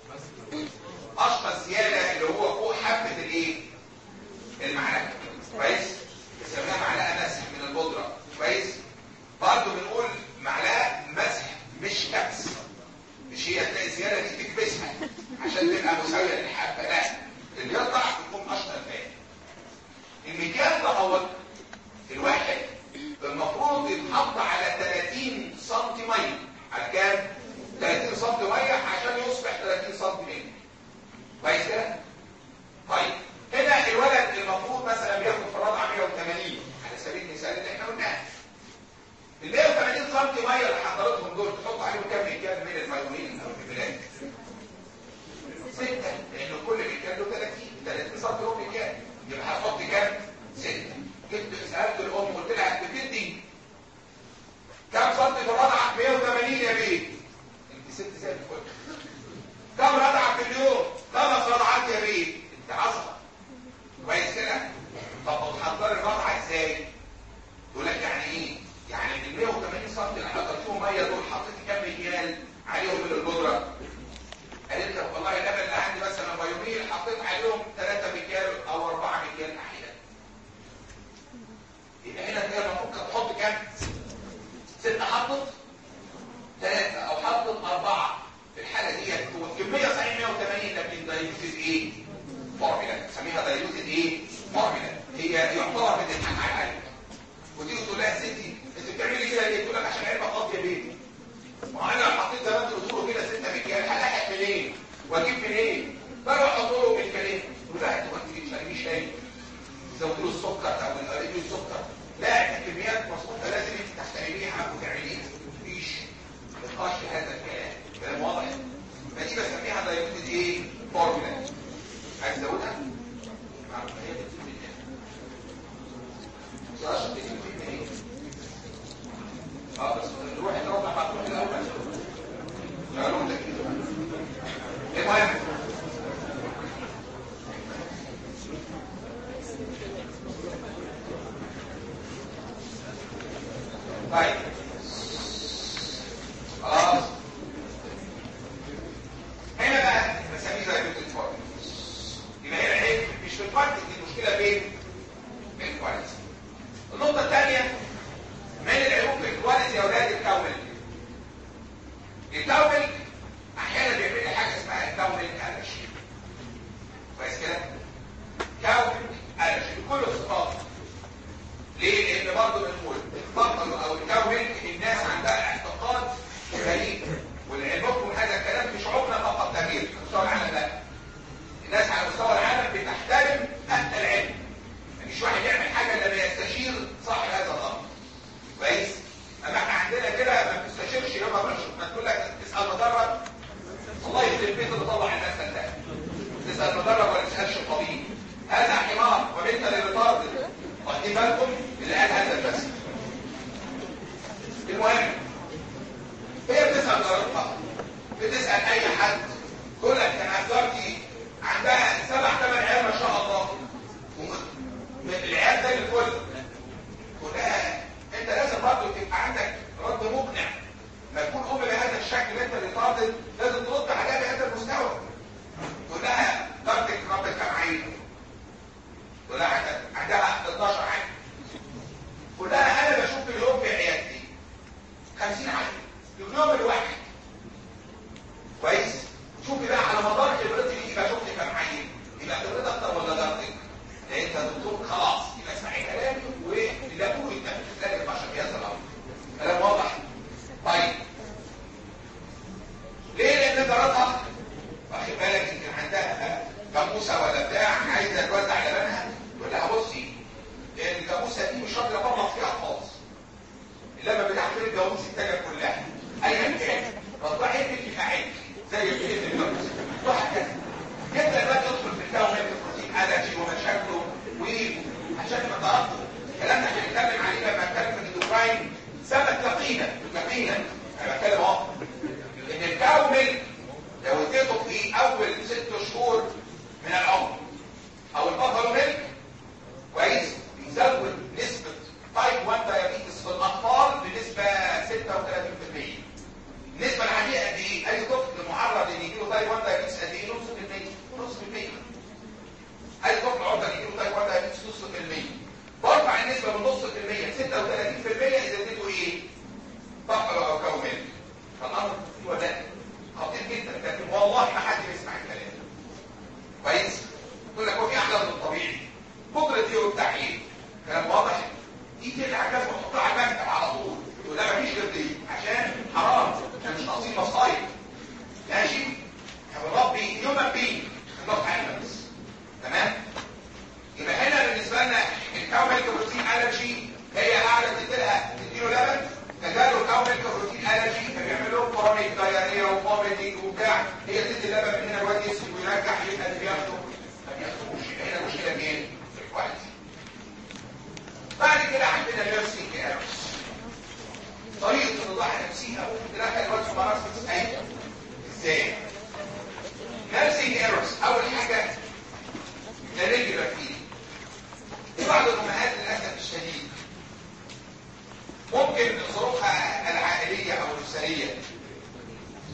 B: اشخص زياده اللي هو فوق حبه الايه المعلقه كويس بنسميها معلقه مسح من البودره كويس برضه بنقول معلقه مسح مش كبس مش هي تلاقي زياده دي تكبسها عشان تبقى مساويه للحبه لا اللي يطلع يكون اشطر فات المكيال ده هو الواحد الفل كم رضعة في اليوم خمس رضعات يا بيه انت عصبة كويس كده طب بتحضر الرضعة ازاي يقول لك يعني ايه يعني ال 180 سم اللي حطيتهم ميه دول حطيت كام مكيال عليهم من البودره قالت لك والله اللبن اللي عندي مثلا بيوميل حطيت عليهم 3 مكيال او 4 مكيال احيانا يبقى هنا كده المفروض تحط كام؟ ستة حطت ثلاثة أو حطت أربعة في الحالة دي هو الكمية صحيح 180 لكن دايلوزد إيه؟ فورميلا نسميها دايلوزد إيه؟ فورميلا هي يعتبر بتضحك على العلم وتيجي تقول لها يا ستي أنت بتعملي كده ليه؟ تقول لك عشان علبة فاضية بيتي ما انا لو حطيت زي ما انتوا بتقولوا كده 6 مكيال هلاحق منين؟ واجيب منين؟ بروح احط له بالكلام تقول لها انت ما تجيبش ما تجيبش تاني زودوا له السكر او قللوا السكر لا الكميات مظبوطه لازم انت تحترميها وتعمليها مفيش نقاش في هذا الكلام كلام واضح فدي بسميها دايلوتد ايه فورمولا عايز ازودها معروف هي بتجيب منين صراحه بتجيب منين اه بس نروح نروح مع تروح الاول قالوا ده كده المهم طيب خلاص هنا بقى بسميه زي الفورم يبقى هنا ايه مش في الكوانتيتي المشكله فين في الكواليتي النقطه الثانيه من العيوب في الكواليتي يا اولاد الكاومل الكاومل احيانا بيعمل لي حاجه اسمها الكاومل الرجي كويس كده كاومل الرجي بكل الصفات ليه؟ لان برضه بنقول الفقر او الكون الناس عندها اعتقاد غريب والعلمكم هذا الكلام مش عمنا فقط تغيير في مستوى العالم لا الناس على مستوى العالم بتحترم اهل العلم مفيش واحد يعمل حاجه الا لما يستشير صاحب هذا الامر كويس اما احنا عندنا كده ما بتستشيرش يوم ما تقول لك تسال مدرب الله يخرب بيت اللي طلع الناس ده تسال مدرب ولا تسالش الطبيب هذا حمار وبنت للرطارد واخدين بالكم اللي قال هذا المثل المهم هي بتسأل جارتها بتسأل اي حد تقول لك انا جارتي عندها سبع ثمان عيال ما شاء الله العيال ده الكل تقول لها انت لازم برضه تبقى عندك رد مقنع ما يكون ام بهذا الشكل انت اللي طارد لازم ترد عليها بهذا المستوى تقول لها جارتك ربك كام عيل تقول لها عندها 12 عيل تقول لها انا بشوف اليوم في عيادتي 50 عيل اليوم الواحد كويس شوفي بقى على مدار خبرتي دي يبقى شفت كام عيل يبقى خبرتك اكتر ولا جارتك لان انت دكتور خلاص يبقى اسمعي كلامي واللي اقوله يتنفذ لك البشر في هذا الامر كلام واضح طيب ليه لان جارتها واخد بالك يمكن عندها جاموسه ولا بتاع عايزه توزع لبنها تقول لها بصي الجاموسه دي مش راضيه افرط فيها خالص لما بتحمل الجاموس التاجه كلها ايا كان رضعي ابنك فاعل زي ابن الجاموس وهكذا يبدا بقى يدخل في الكون البروتين الرجي ومشاكله وعشان ما تعرفوا الكلام ده هنتكلم عليه لما نتكلم في الاندوكراين ثبت يقينا يقينا انا بتكلم اهو ان الكون لو اديته في اول ست شهور من العمر او البفلو ميلك كويس بيزود نسبة تايب 1 دايابيتس في الاطفال بنسبة 36% النسبة العادية قد ايه؟ اي طفل معرض ان يجيله تايب 1 دايابيتس قد ايه؟ نص في المية نص في المية اي طفل عرضة ان يجيله تايب 1 دايابيتس نص في المية برفع النسبة من نص في المية ل 36% اذا اديته ايه؟ بفلو او كاو ميلك فالامر هو ده خطير جدا لكن والله ما حد بيسمع الكلام كويس يقول لك هو في احلى من الطبيعي بكره يوم التحليل كلام واضح دي تلعب كده وتحطها على المكتب على طول يقول لا مفيش غير دي عشان حرام عشان مش ناقصين مصايب ماشي يا ربي يوم بي نقطع علم بس تمام يبقى هنا بالنسبه لنا الكاوميلك بروتين الرجي هي قاعده تديلها تديله لبن فجاله الكاوميلك بروتين الرجي فبيعمل لهم كرونيك دايريا وفوميتنج وبتاع هي تدي اللبن من هنا الواد يسكت ويرجع يبقى اللي بياخده ما بياخدوش هنا المشكله فين؟ في الكواليتي بعد كده عندنا نيرسينج ايرورز طريقه الوضع نفسها ممكن تلاقي الواد في مراسم ايوه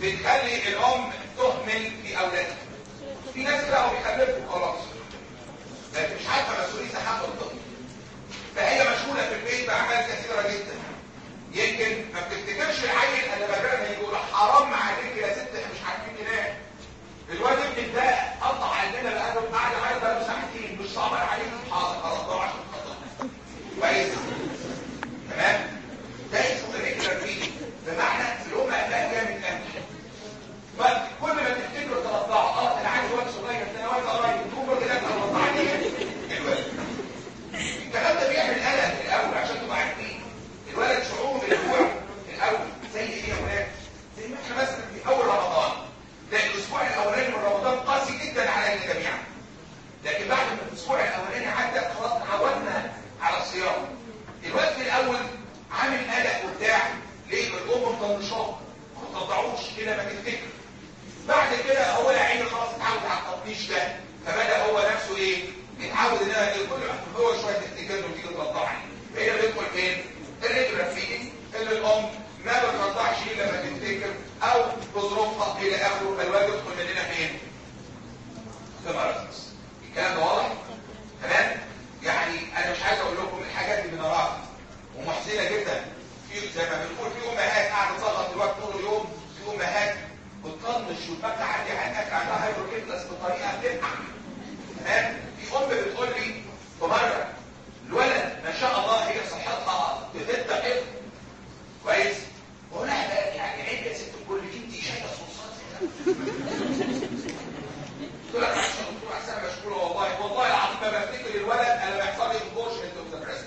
B: بتخلي الام تهمل في اولادها في ناس كده هو بيخلفوا خلاص لكن مش عارفه مسؤوليه تحمل الطفل فهي مشغوله في البيت باعمال كثيره جدا يمكن ما بتفتكرش العيل انا بكره يقول حرام عليك يا ست احنا مش عارفين ننام الواد ابنك ده قطع عندنا بقاله قاعد عايز بقاله ساعتين مش صابر عليك حاضر خلاص ده عشان خاطر كويس تمام ده اسمه ريجولار فيدنج بمعنى الام قالها جامد قوي كل ما تفتكروا ترضعوا اه انا عايز واد صغير ده انا واد قريب تقوم كده ترضعني الولد الكلام ده بيعمل قلق في الاول عشان تبقوا عارفين الولد شعور بالجوع في الاول زي ايه يا ولاد زي ما احنا مثلا في اول رمضان ده الاسبوع الاولاني من رمضان قاسي جدا علينا جميعا لكن بعد ما الاسبوع الاولاني عدى خلاص تعودنا على الصيام الوقت في الاول عامل قلق وبتاع ليه الام مطنشاه ما تطلعوش كده ما تفتكر بعد كده هو يا عيني خلاص اتعود على التطنيش ده فبدا هو نفسه ايه يتعود ان انا كل هو شويه تفتكر له تيجي تطلعني هي بيدخل فين الريجولار فيدنج ان الام ما بترضعش الا لما تفتكر او بظروفها الى اخره فالواد يدخل مننا فين في مرض الكلام ده واضح تمام يعني انا مش عايز اقول لكم الحاجات اللي بنراها ومحزنه جدا في زي ما بنقول في امهات قاعده تضغط الوقت طول اليوم في امهات بتطنش وتبقى عندي على الاكل عندها هايدروكيبلس بطريقه بتبقى تمام في ام بتقول لي بمره الولد ما شاء الله هي صحتها بتبدا حفظ كويس بقول لها بقى يعني عيب يا ست الكل انت شايله صوصات قلت لها عشان دكتور احسن مشغوله والله والله العظيم ما بفتكر الولد انا بيحصل لي انبورشمنت اوف ذا بريست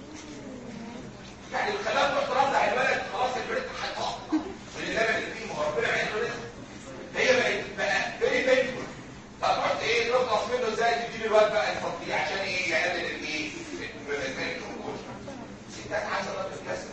B: يعني الخلايا تروح ترضع الولد خلاص البريست هيتقطع من اللبن اللي فيه ما هو ربنا عايز رزق هي بقت بقى فيري بينفول طب رحت ايه تخلص منه ازاي تديني الواد بقى الفضيه عشان ايه يقلل الايه ستات عايزه ضرب الكسر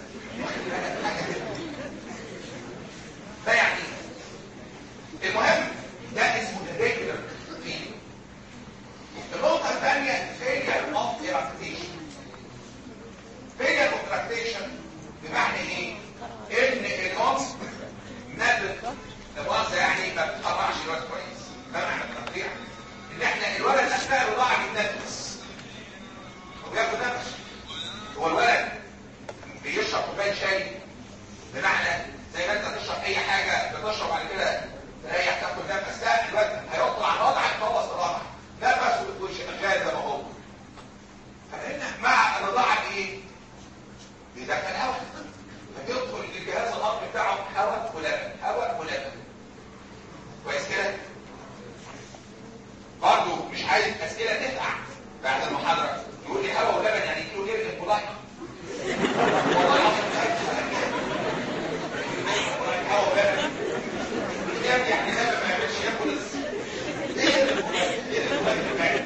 B: ده يعني المهم ده اسمه الريجولار فيلينج النقطه الثانيه فيلير اوف ايراكتيشن فيلير اوف ايراكتيشن بمعنى ايه ان الام نبت لمؤاخذه يعني ما بتطلعش الواد كويس ده معنى التقطيع ان احنا الولد اثناء الرضاعه بيتنفس وبياخد نفس هو الولد بيشرب كوبايه شاي بمعنى زي ما انت تشرب اي حاجه بتشرب بعد كده تريح تاخد نفس لا الولد هيقطع على وضعك خلص الرضاعه نفسه شغال زي ما هو فإن مع الرضاعه بايه؟ بيدخل هواء فبيدخل الجهاز الهضمي بتاعه هواء ولبن هواء ولبن كويس كده؟ برضه مش عايز اسئله تدفع بعد المحاضره يقول لي هواء ولبن يعني كيلو ليه البلايك والله العظيم مش عارف هواء ولبن يعني ده ما يعملش ياكل ايه ايه البلايك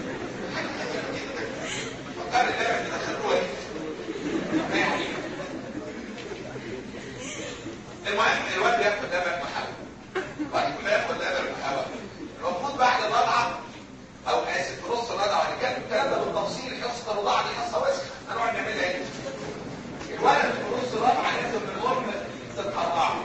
B: فكر اللبن بيدخلوها دي يعني المهم الواد بياخد لبن وحلوى بعد ما ياخد لبن وحلوى المفروض بعد الرضعه او اسف في نص الرضعه هنتكلم الكلام ده بالتفصيل حصه الرضاعه دي حصه واسعه هنقعد نعملها ايه الولد في نص الرضعه لازم الام تتقطعه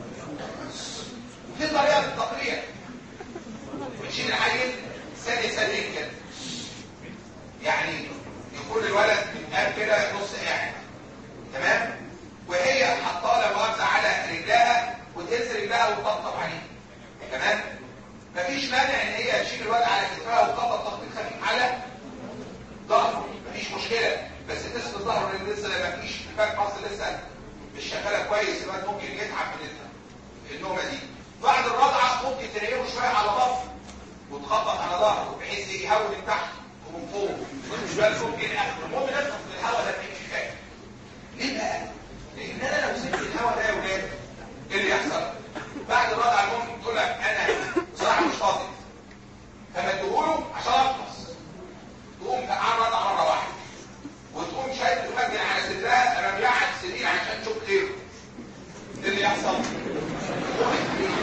B: في طريقه للتقريع بتشيل العيل ثاني ثانيين كده يعني يكون الولد قاعد كده نص قاعد تمام وهي حاطه له مؤاخذه على رجلها وتهز رجلها وتطبطب عليه تمام مفيش مانع ان هي تشيل الولد على كتفها وتطبطب تخبيط خفيف على ظهره مفيش مشكله بس تسند ظهره لان لسه ما فيش الباك باص لسه مش شغاله كويس الولد ممكن يتعب من النومه دي بعد الرضعه ممكن تنيمه شويه على بطنه وتخبط على ظهره بحيث يهون من تحت ومن فوق مش بس ممكن اخر المهم نفخ في الهواء ده مفيش حاجه ليه بقى؟ لان انا لو سبت الهواء ده يا ولاد ايه اللي يحصل؟ بعد الرضعه المهم تقول لك انا بصراحه مش فاضي فما تقوله عشان اخلص تقوم فقعان رضع مره واحده وتقوم شايف المجن على صدرها رميها على السرير عشان تشوف غيره ايه اللي يحصل؟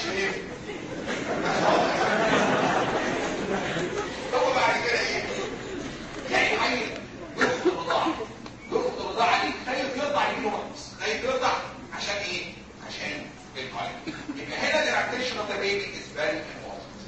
B: مش مهم هو بعد كده ايه يعني عيل يرفض الرضاعه يرفض الرضاعه دي خايف يرضع يجيله مرض خايف يرضع عشان ايه عشان القلب يبقى هنا الريلاكتيشن اوف ذا بيبي از فيري امبورتنت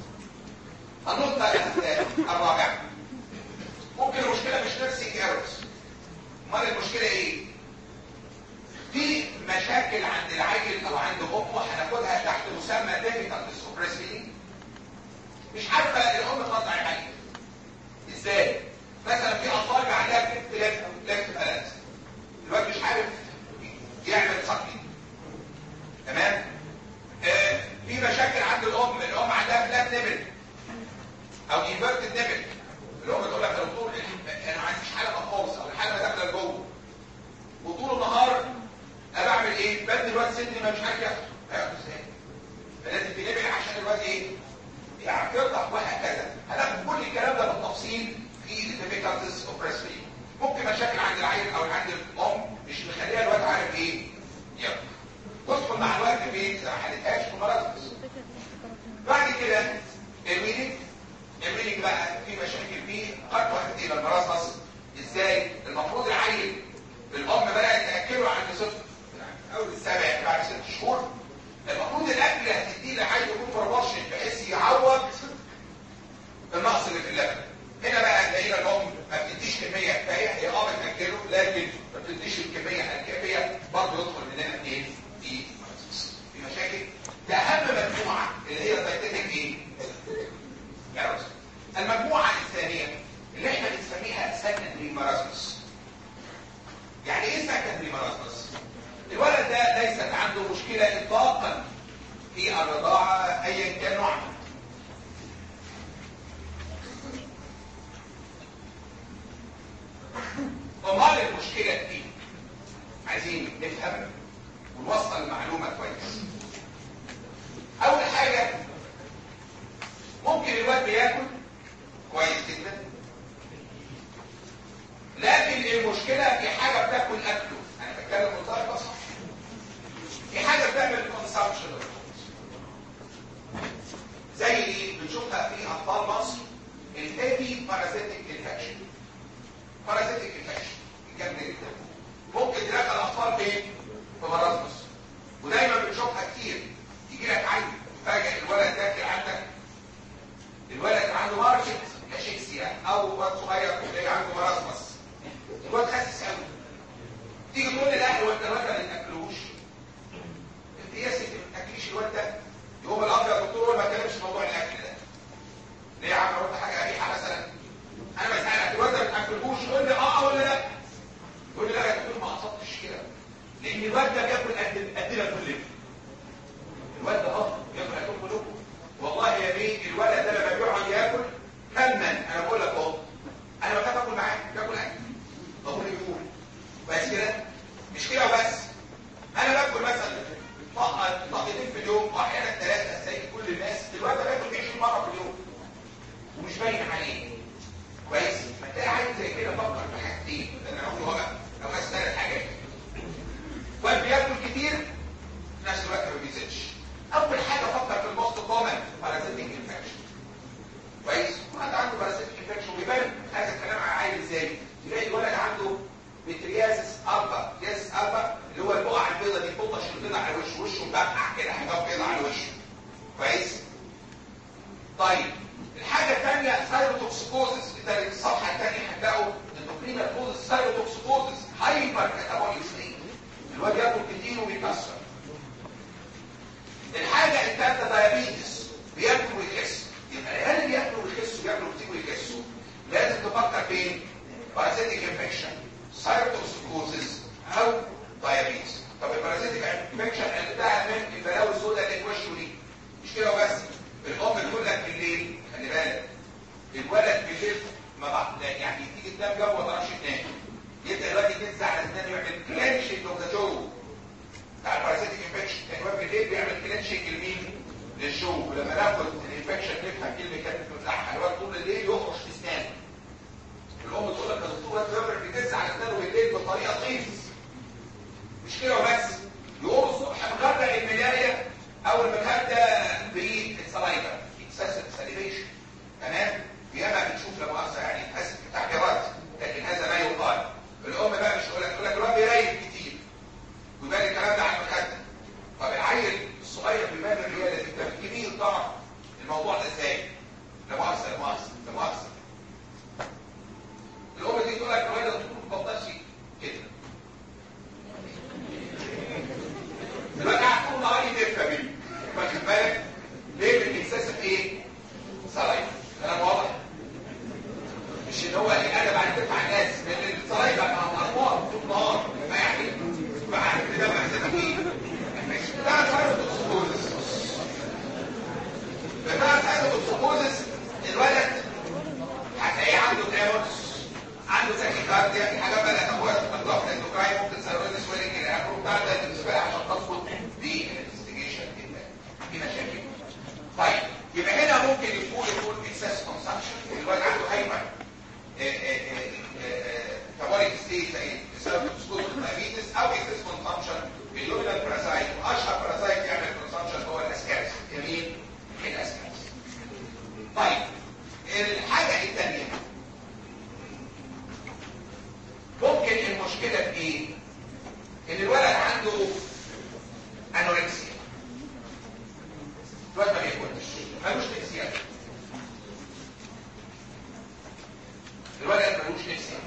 B: النقطه الرابعه ممكن المشكله مش نفسي ايرورز امال المشكله ايه في مشاكل عند العيل او عند امه هناخدها تحت مسمى difficulties of breastfeeding مش عارفه الام ترضع العيل ازاي مثلا في اطفال بيبقى عندها كتف ليفت ليفت بالانس الواد مش عارف يعمل صقي تمام آه في مشاكل عند الام الام عندها فلات نبل او انفيرتد نبل الام تقول لك يا دكتور انا ما عنديش حاله خالص او الحاله داخله لجوه وطول النهار انا بعمل ايه بدي الواد سني ما مش عارف ياخده هياخده ازاي فلازم تنبل عشان الواد ايه يعرف يرضع وهكذا هناخد كل الكلام ده بالتفصيل في difficulties of breastfeeding ممكن مشاكل عند العيل او عند الام مش مخليها الواد عارف ايه يرضع تدخل مع الوقت في اذا ما حلتهاش في مرض بعد كده الويلنج الويلنج بقى في مشاكل فيه قد تؤدي الى المرض ازاي المفروض العيل الام بدات تاكله عند ست اول السابع بعد ست شهور المفروض الاكل اللي هتديه للعيل يكون بروبورشن بحيث يعوض النقص اللي في اللبن هنا بقى هتلاقينا الام ما بتديش كميه كفايه هي اه بتاكله لكن ما بتديش الكميه الكافيه برضه يدخل مننا ايه في في مشاكل ده اهم مجموعه اللي هي دايتيتك ايه؟ يا رجل المجموعه الثانيه اللي احنا بنسميها سكندري مارازمس يعني ايه سكندري مارازمس؟ الولد ده ليست عنده مشكله اطلاقا في الرضاعه ايا كان نوعها امال المشكله دي عايزين نفهم ونوصل المعلومه كويس اول حاجه ممكن الواد بياكل كويس جدا لكن المشكله في حاجه بتاكل اكله انا بتكلم بطريقه صح في حاجه بتعمل كونسامشن زي ايه بنشوفها في اطفال مصر الهيفي بارازيتيك انفكشن بارازيتيك انفكشن الجنب جدا ممكن تلاقي الاطفال فين في مرض ودايما بنشوفها كتير يجي لك عيل فجاه الولد داخل عندك الولد عنده ماركت كاشيكسيا او واد صغير تلاقي عنده مرض الواد خاسس قوي تيجي تقول للاهل وانت الواد ما تاكلوش انت يا ستي ما تاكليش الواد ده يقوم الاب يا دكتور ما اتكلمش في موضوع الاكل ده ليه يا عم قلت حاجه قبيحه مثلا انا بسالك الواد ده ما تاكلوش قول لي اه ولا لا يقول لي لا يا دكتور ما قصدتش كده لان الواد ده بياكل قد قدنا كلنا الواد ده اهو بياكل قدكم كلكم والله يا بيه الولد ده لما بيقعد ياكل كما انا بقول لك اهو انا بخاف اكل معاه باكل اكل بقول بيقول بس كده مش كده وبس انا باكل مثلا طاقه طاقتين في اليوم واحيانا ثلاثه زي كل الناس الواد ده بياكل 20 مره في اليوم ومش باين عليه كويس فتلاقي عيل زي كده فكر في حاجتين انا هقول هو لو عايز ثلاث حاجات واد بياكل كتير في نفس الوقت ما بيزيدش اول حاجه فكر في الموست كومن بارازيتيك انفكشن كويس واحد عنده بارازيتيك انفكشن ويبان هذا الكلام على عيل ازاي تلاقي الولد عنده متريازس الفا ياس الفا اللي هو البقع البيضاء دي بتطش البيضاء على وشه وشه مبقع كده حاجات بيضاء على وشه كويس طيب الحاجه الثانيه سايروتوكسيكوزس ده الصفحه الثانيه هتلاقوا اندوكرينال كوزس سايروتوكسيكوزس هايبر كاتابوليك ستيت الواد ياكل كتير وبيكسر الحاجه الثالثه دايابيتس بياكل ويخس يبقى العيال اللي بياكلوا ويخسوا بياكلوا كتير ويخسوا لازم تفكر فين بارازيتيك انفكشن سايروتوكسيكوزس او دايابيتس طب البارازيتيك انفكشن اللي بتاع من البلاوي السوداء اللي في وشه دي مش كده وبس الام تقول لك بالليل خلي بالك الولد بالليل ما بعد يعني تيجي تنام جوه ما تعرفش تنام يبدا الواد يتنزع على اسنانه يعمل كلانشنج اوف ذا جو بتاع البارازيتيك انفكشن الواد بالليل بيعمل كلانشنج لمين؟ للجو ولما ناخد الانفكشن نفهم كلمه كانت بتفتحها الواد طول الليل يخرج في اسنانه الام تقول لك يا دكتور الواد بيعمل بيتنزع على اسنانه بالليل بطريقه طيف مش كده وبس يقوم الصبح مغرق الملايه او المكان ده طيب يبقى هنا ممكن يكون يكون اكسس كونسامشن الواد عنده هايبر كابوليك ستيت بسبب سقوط الدايابيتس او اكسس كونسامشن باللومينال باراسايت واشهر باراسايت يعمل كونسامشن هو الاسكارس جميل الاسكارس طيب الحاجه الثانيه ممكن المشكله في ايه؟ ان الولد عنده انوركسيا الولد ما بياكلش ملوش نفسيات الولد ملوش نفسيات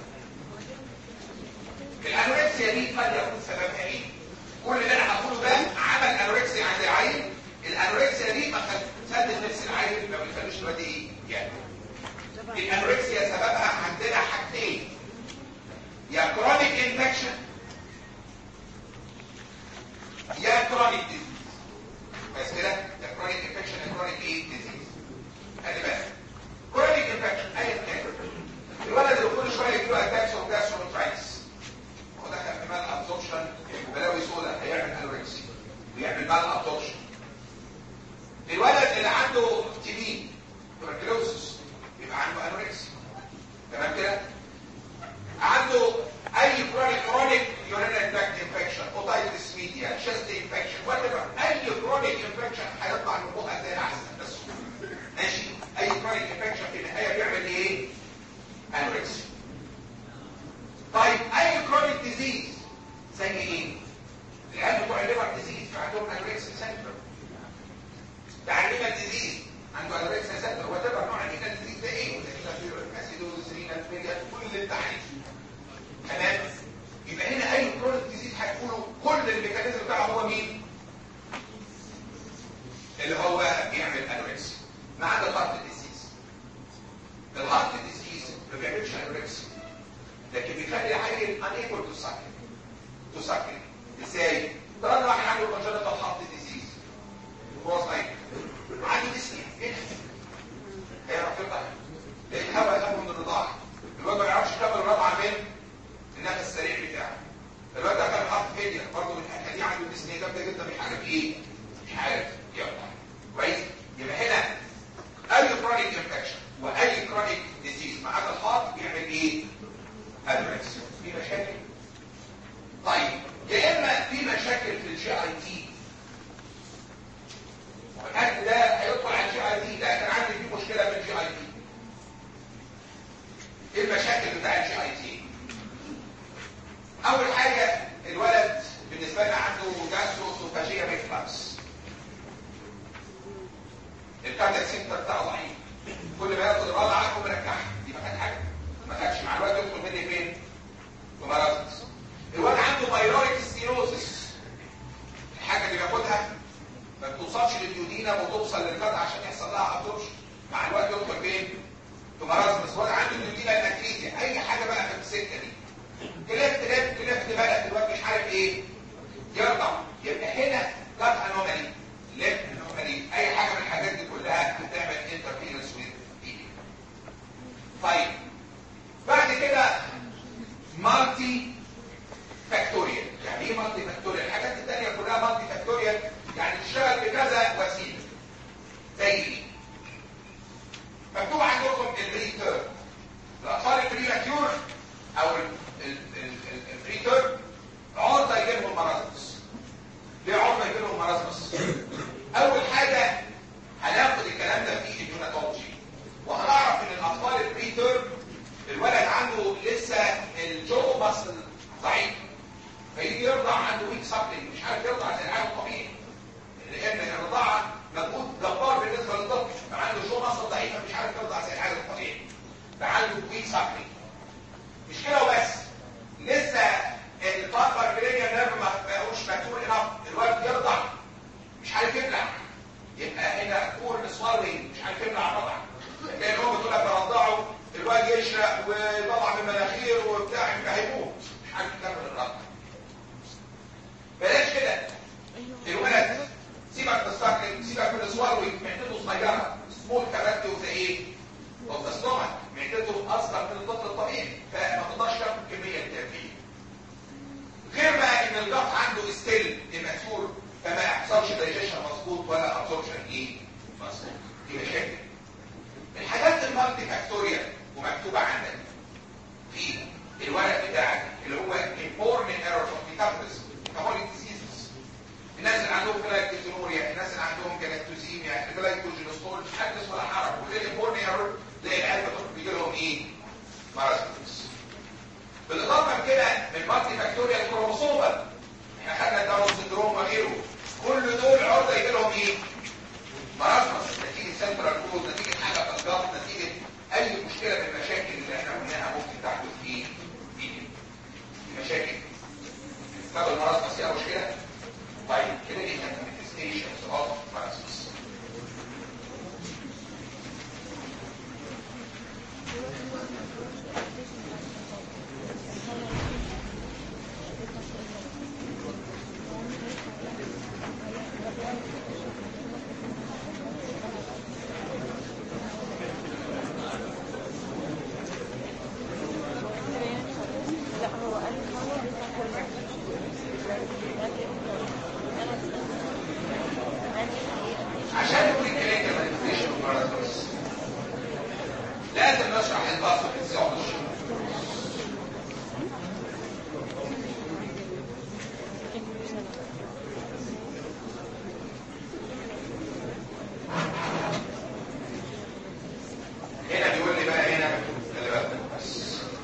B: الانوركسيا دي قد يكون سببها ايه؟ كل اللي انا هقوله ده عمل انوركسيا عند العيل الانوركسيا دي ما سدد نفس العيل ما بيخليش الواد ايه؟ يعني الانوركسيا سببها عندنا حاجتين يا كرونيك انفكشن يا كرونيك ديزيز بس كده يا كرونيك انفكشن يا كرونيك ايه ديزيز خلي بالك كرونيك انفكشن اي كان الولد اللي كل شويه يجي له اتاكس اوف جاستروترايتس هو دخل في مال ابزوربشن بلاوي سودا هيعمل انوركسي ويعمل مال ابزوربشن الولد اللي عنده تي بي تبركلوسس يبقى عنده انوركسي تمام كده عنده اي كرونيك كرونيك يورينال تراكت انفكشن اوتايتس ميديا شيست انفكشن وات اي كرونيك انفكشن هيطلع من بقها زي احسن بس ماشي اي كرونيك انفكشن في النهايه بيعمل ايه انوركسيا طيب اي كرونيك ديزيز زي ايه العيال بتوع الليفر ديزيز عندهم انوركسيا سنتر بتاع الليفر ديزيز عنده انوركسيا سنتر هو تبع نوع الليفر ديزيز ده ايه اسيدوز رينال فيليا كل اللي انت عايزه تمام يبقى هنا اي كرونيك ديزيز هتقولوا كل الميكانيزم بتاعه هو مين اللي هو بيعمل انوركسيا ما عدا الهارت ديزيز الهارت ديزيز ما بيعملش انوركسيا لكن بيخلي العيل unable to suckle to suckle ازاي؟ طبعا واحد عنده congenital heart disease هو صغير عنده ديسنيا ايه هيعرف يرضع الهواء يخافوا من الرضاعه الواد ما يعرفش يكمل الرضعه من النفس السريع بتاعه الواد ده كان حاطط فيديا برضه من الحكايه دي عنده ديسنيا جامده جدا مش عارف ايه مش عارف يرضع كويس يبقى هنا اي كرونيك انفكشن واي كرونيك ديزيز مع عدا الهارت بيعمل ايه؟ انوركسيا في مشاكل طيب يا اما في مشاكل في الجي اي تي والاكل ده هيدخل على الجي اي تي لا كان عندي فيه مشكله في الجي اي تي ايه المشاكل بتاع الجي اي تي اول حاجه الولد بالنسبه لنا عنده جاستروسوفاجيا ريفلكس الكاردياك سنتر بتاعه ضعيف كل ما ياخد الرضعه يقوم مركعها دي ما كانت حاجه ما كانش مع الوقت يدخل مني فين في مرض الولد عنده مايلوريك ستيروزس الحاجه اللي بياخدها ما بتوصلش لليودينا وتوصل للقطع عشان يحصل لها ابسوربشن مع الوقت يدخل فين في مرض بس الولد عنده اليودينا الماكريزيا اي حاجه بقى في السكه دي تلف تلف تلف بقى الواد مش عارف ايه يرضع يبقى هنا قطع انومالي لف انومالي اي حاجه من الحاجات دي كلها بتعمل انترفيرنس ويز طيب بعد كده مالتي فاكتوريال يعني ايه مالتي فاكتوريال الحاجات الثانيه كلها مالتي فاكتوريال يعني تشتغل بكذا وسيله زي ايه مكتوب عندكم الريتيرن الاطفال البريماتيور او الريتيرن عرضه يجي لهم مرض ليه عرضه يجي لهم مرض اول حاجه هناخد الكلام ده في اليوناتولوجي وهنعرف ان الاطفال البريتيرن الولد عنده لسه الجو مصل ضعيف فيجي يرضع عنده ويك سابلينج مش عارف يرضع زي العالم الطبيعي لان الرضاعه مجهود جبار بالنسبه للطفل فعنده جو مصل ضعيفه مش عارف يرضع زي العالم الطبيعي فعنده ويك سابلينج مش كده وبس لسه الباربر برينيا نيرف ما بقوش ماتور انف الولد يرضع مش عارف يبلع يبقى هنا كور سوالين مش عارف يبلع الرضع لان هو بتقول لك برضعه الواد يشرق ويطلع من مناخيره وبتاع يبقى هيموت مش عارف يكمل الرضع بلاش كده الولد سيبك من السكرين سيبك من السوالوي معدته صغيره سمول كاركتر زي ايه؟ اوف ذا ستومك معدته اصغر من الطفل الطبيعي فما تقدرش تاخد كميه كافيه غير بقى ان الجف عنده ستيل اماتور فما يحصلش دايجيشن مظبوط ولا ابسوربشن ايه؟ مظبوط جلايكوجين ستورج حدث ولا حرج والكاليفورنيا تلاقي العيال بيجي لهم ايه؟ ماراسمس بالاضافه كده من مالتي فاكتوريال كروموسومال احنا خدنا داون سندروم وغيره كل دول عرضه يجي لهم ايه؟ مرض نتيجه سنترال كود نتيجه حاجه في الضغط نتيجه اي مشكله من المشاكل اللي احنا قلناها ممكن تحدث في في مشاكل سبب المرض بس فيها مشكله طيب كده دي كانت مانيفستيشنز اوف مرض عشان نقول الكلام ده مانيفستيشن اوف مرض بس لازم نشرح الباثوفيزيولوجي هنا بيقول لي بقى هنا خلي بالك بس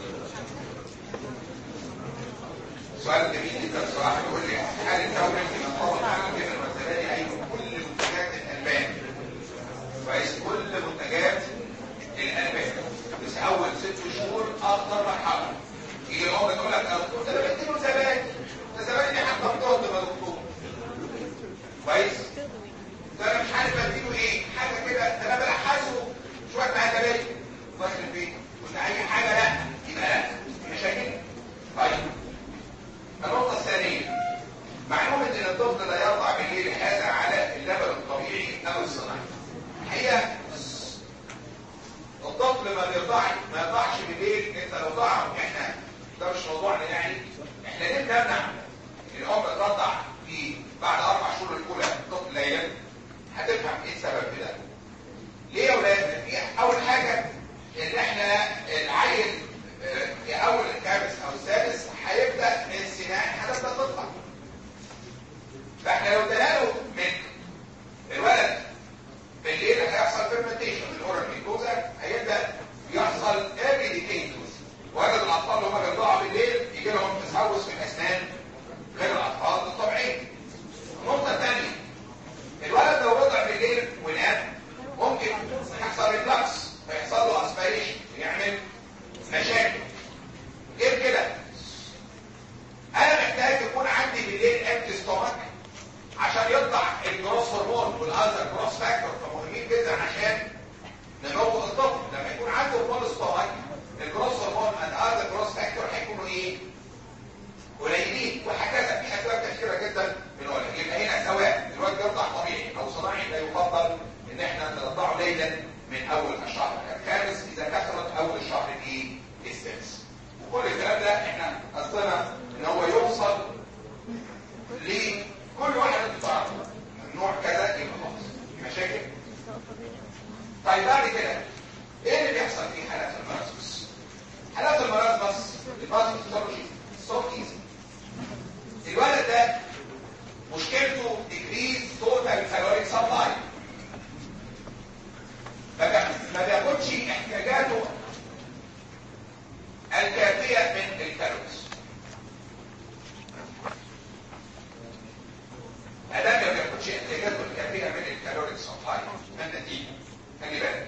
B: سؤال جميل جدا بصراحه بيقول لي هل الدوله في مقام على كده المسألة ايوه كل منتجات الالبان كويس كل منتجات الالبان بس اول ست شهور اخطر مرحله يجي الام تقول لك يا دكتور ده انا بديله زبادي ده زبادي حتى بتقعد يا دكتور كويس ده انا مش عارف اديله ايه حاجه كده ده انا بلحسه شويه مع زبادي داخل البيت قلنا اي حاجه لا يبقى لا مشاكل طيب النقطه الثانيه معلومه ان الطفل لا يرضع بالليل هذا على اللبن الطبيعي او الصناعي الحقيقه الطفل ما بيرضعش ما يرضعش بالليل انت لو ضاع احنا ده مش موضوعنا يعني احنا ليه نمنع الام ترضع في بعد اربع شهور الاولى الطفل ليلا هتفهم ايه السبب في ده ليه يا ولاد اول حاجه ان احنا العيل آه، في اول الخامس او السادس هيبدا من السنان هتبدا تطلع فاحنا لو ادينا من الولد بالليل هيحصل فيرمنتيشن الاورال ميكوزا هيبدا يحصل ايرلي ديكيتوز ولد الاطفال اللي هم بيرضعوا بالليل يجي لهم تسوس في الاسنان غير الاطفال الطبيعيين النقطه الثانيه الولد لو رضع بالليل ونام ممكن يحصل ريفلكس فيحصل له اسبيريشن يعمل مشاكل غير كده انا محتاج يكون عندي بالليل امتي ستومك عشان يطلع الجروس هرمون والاذر جروس فاكتور فمهمين جدا عشان نموت الطفل لما يكون عنده هرمون ستومك الجروس هرمون الاذر جروس فاكتور هيكونوا ايه؟ قليلين وهكذا في اسباب كثيره جدا بنقولها يبقى هنا سواء الواد يرضع طبيعي او صناعي لا يفضل ان احنا نرضعه ليلا من اول الشهر الخامس اذا كثرت اول الشهر الايه؟ السادس وكل الكلام ده احنا قصدنا ان هو يوصل لكل واحد انتفاع نوع كذا يبقى خلاص مشاكل طيب بعد كده ايه اللي بيحصل في حالات المرض حالات المرض بس الباثوفيزيولوجي سو ايزي الولد ده مشكلته ديكريز توتال كالوريك سبلاي ما بياخدش احتياجاته الكافيه من الكالوريز ادام ما بياخدش احتياجاته الكافيه من الكالوريك سبلاي ما النتيجه خلي بالك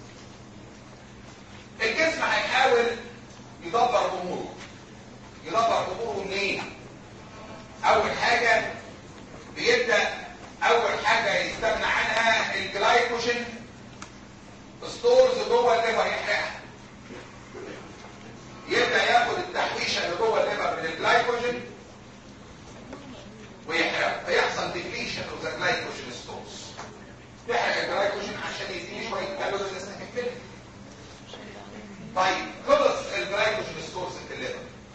B: الجسم هيحاول يدبر اموره يدبر اموره منين اول حاجه بيبدا اول حاجه يستغنى عنها الجلايكوجين ستورز جوه الليفر يحرقها يبدا ياخد التحويشه اللي جوه الليفر من الجلايكوجين ويحرقها فيحصل ديفليشن اوف ذا جلايكوجين ستورز يحرق الجلايكوجين عشان يديني شويه كالوريز استكفلها طيب خلص الجلايكوجين ستورز في الليفر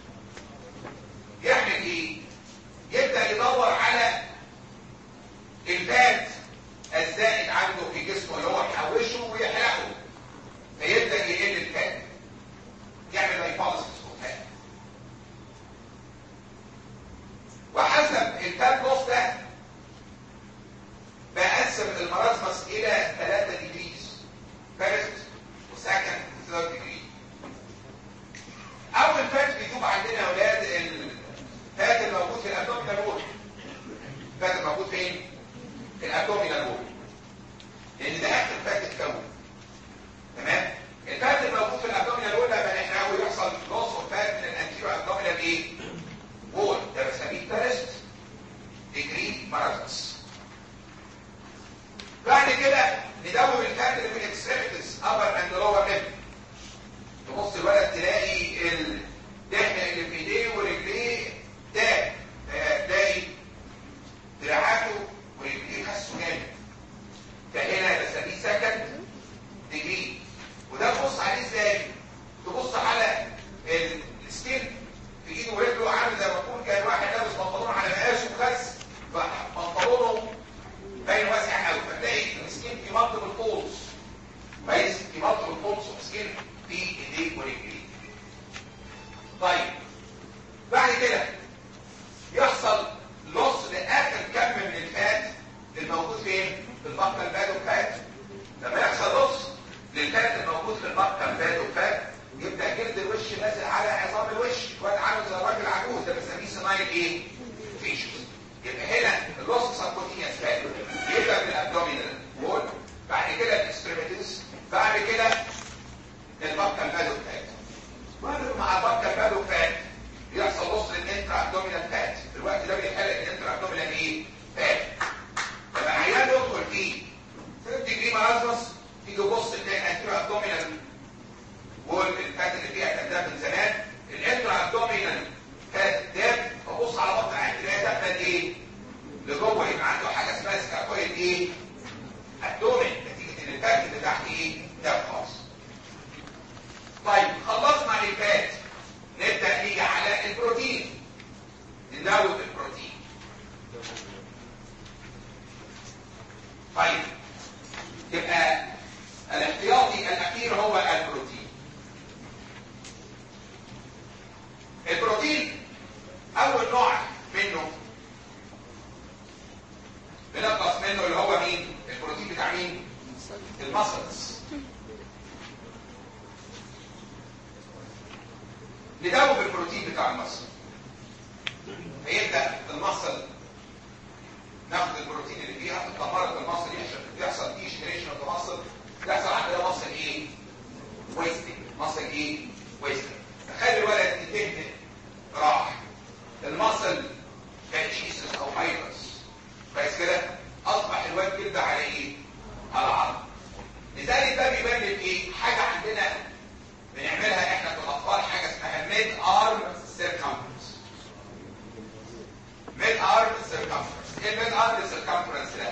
B: يعمل ايه يبدا يدور على الفات الزائد عنده في جسمه اللي هو يحوشه ويحرقه فيبدا يقل الفات يعمل لايفاليسيس فات وحسب الفات لوس ده بقسم المرازمس الى بعد كده البكه الفالو فات وقالوا مع البكه الفالو فات بيحصل وصل الانترا ابدومينال فات في الوقت ده بيتحرق الانترا ابدومينال ايه؟ فات لما العيان يدخل فيه ثيرد ديجري مرازمس تيجي تبص تلاقي الانترا ابدومينال وول الفات اللي فيها كان ده من زمان الانترا ابدومينال فات داب فبص على بطن العين تلاقيها داخله ايه؟ لجوه يبقى عنده حاجه اسمها سكاكويد ايه؟ ابدومين نتيجه ان الفات اللي تحت ايه؟ داب خالص. طيب خلصنا الفات نبدا نيجي على البروتين نزود البروتين. طيب يبقى الاحتياطي الاخير هو البروتين. البروتين اول نوع منه بنقص منه اللي هو مين البروتين بتاع مين المسلز ندوب البروتين بتاع المصل فيبدا المصل ناخد البروتين اللي فيها اتدمرت المصل دي عشان بيحصل دي جنريشن اوف مصل بيحصل عندنا مصل ايه ويستنج مصل ايه ويستنج تخيل الولد الدهن راح المصل كان شيسس او هايبرس كويس كده اصبح الواد جلد على ايه على عظم لذلك ده بيبان لك ايه حاجه عندنا بنعملها احنا في الاطفال حاجه اسمها ميد ارم سيركمفرنس ميد ارم سيركمفرنس ايه الميد ارم سيركمفرنس ده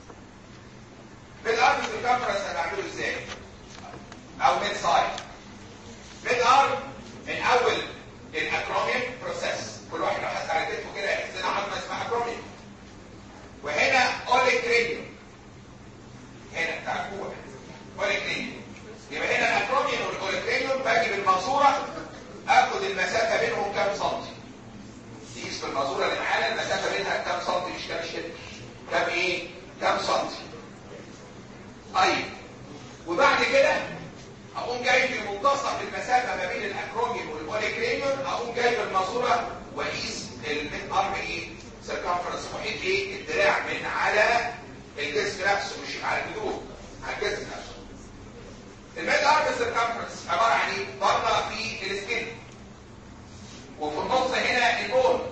B: ميد ارم سيركمفرنس هنعمله ازاي او ميد سايد ميد ارم من اول الاكروميوم بروسيس كل واحد لو حس على كتفه كده يحس ان عظمه اسمها اكروميوم وهنا اوليكرينيوم هنا بتاع جوه اوليكرينيوم يبقى هنا الاكروميوم والاوليكرينيوم باجي بالماسوره اخد المسافه بينهم كام سنتي تقيس بالماسوره اللي معانا المسافه بينها كام سنتي مش كام شد كام ايه كام سنتي طيب وبعد كده اقوم جاي في منتصف المسافه ما بين الاكروميوم والاوليكرينيوم اقوم جاي بالماسوره واقيس الميد ارم ايه سيركمفرنس محيط ايه الدراع من على الجسم نفسه مش على الجدود على الجسم نفسه الميد ارم سيركمفرنس عباره عن ايه بره في السكين وفي النص هنا البون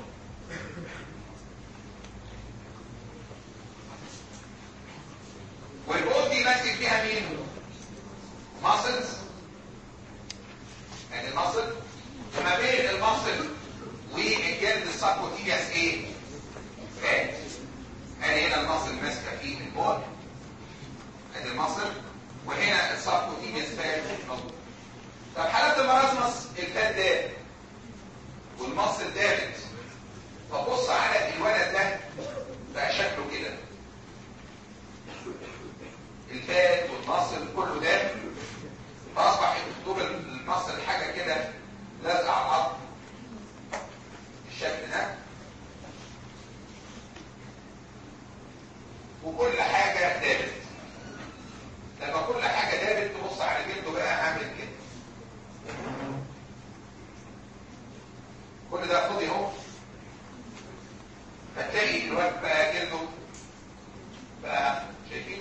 B: والبون دي ماسك فيها مين ماسلز يعني الماسل وما بين الماسل والجلد السبكوتينيوس ايه فات ادي هنا المصل ماسكه في البول ادي المصل وهنا السبكوتينيوس فات موجود طب حالات المرازمس الفات داب والمصل دابت فبص على الولد ده بقى شكله كده الفات والمصل كله داب فاصبح طول المصل حاجه كده لازقه على العظم بالشكل ده وكل حاجة دابت لما كل حاجة دابت تبص على جلده بقى عامل كده كل ده فاضي اهو فتلاقي الواد بقى جلده بقى شايفين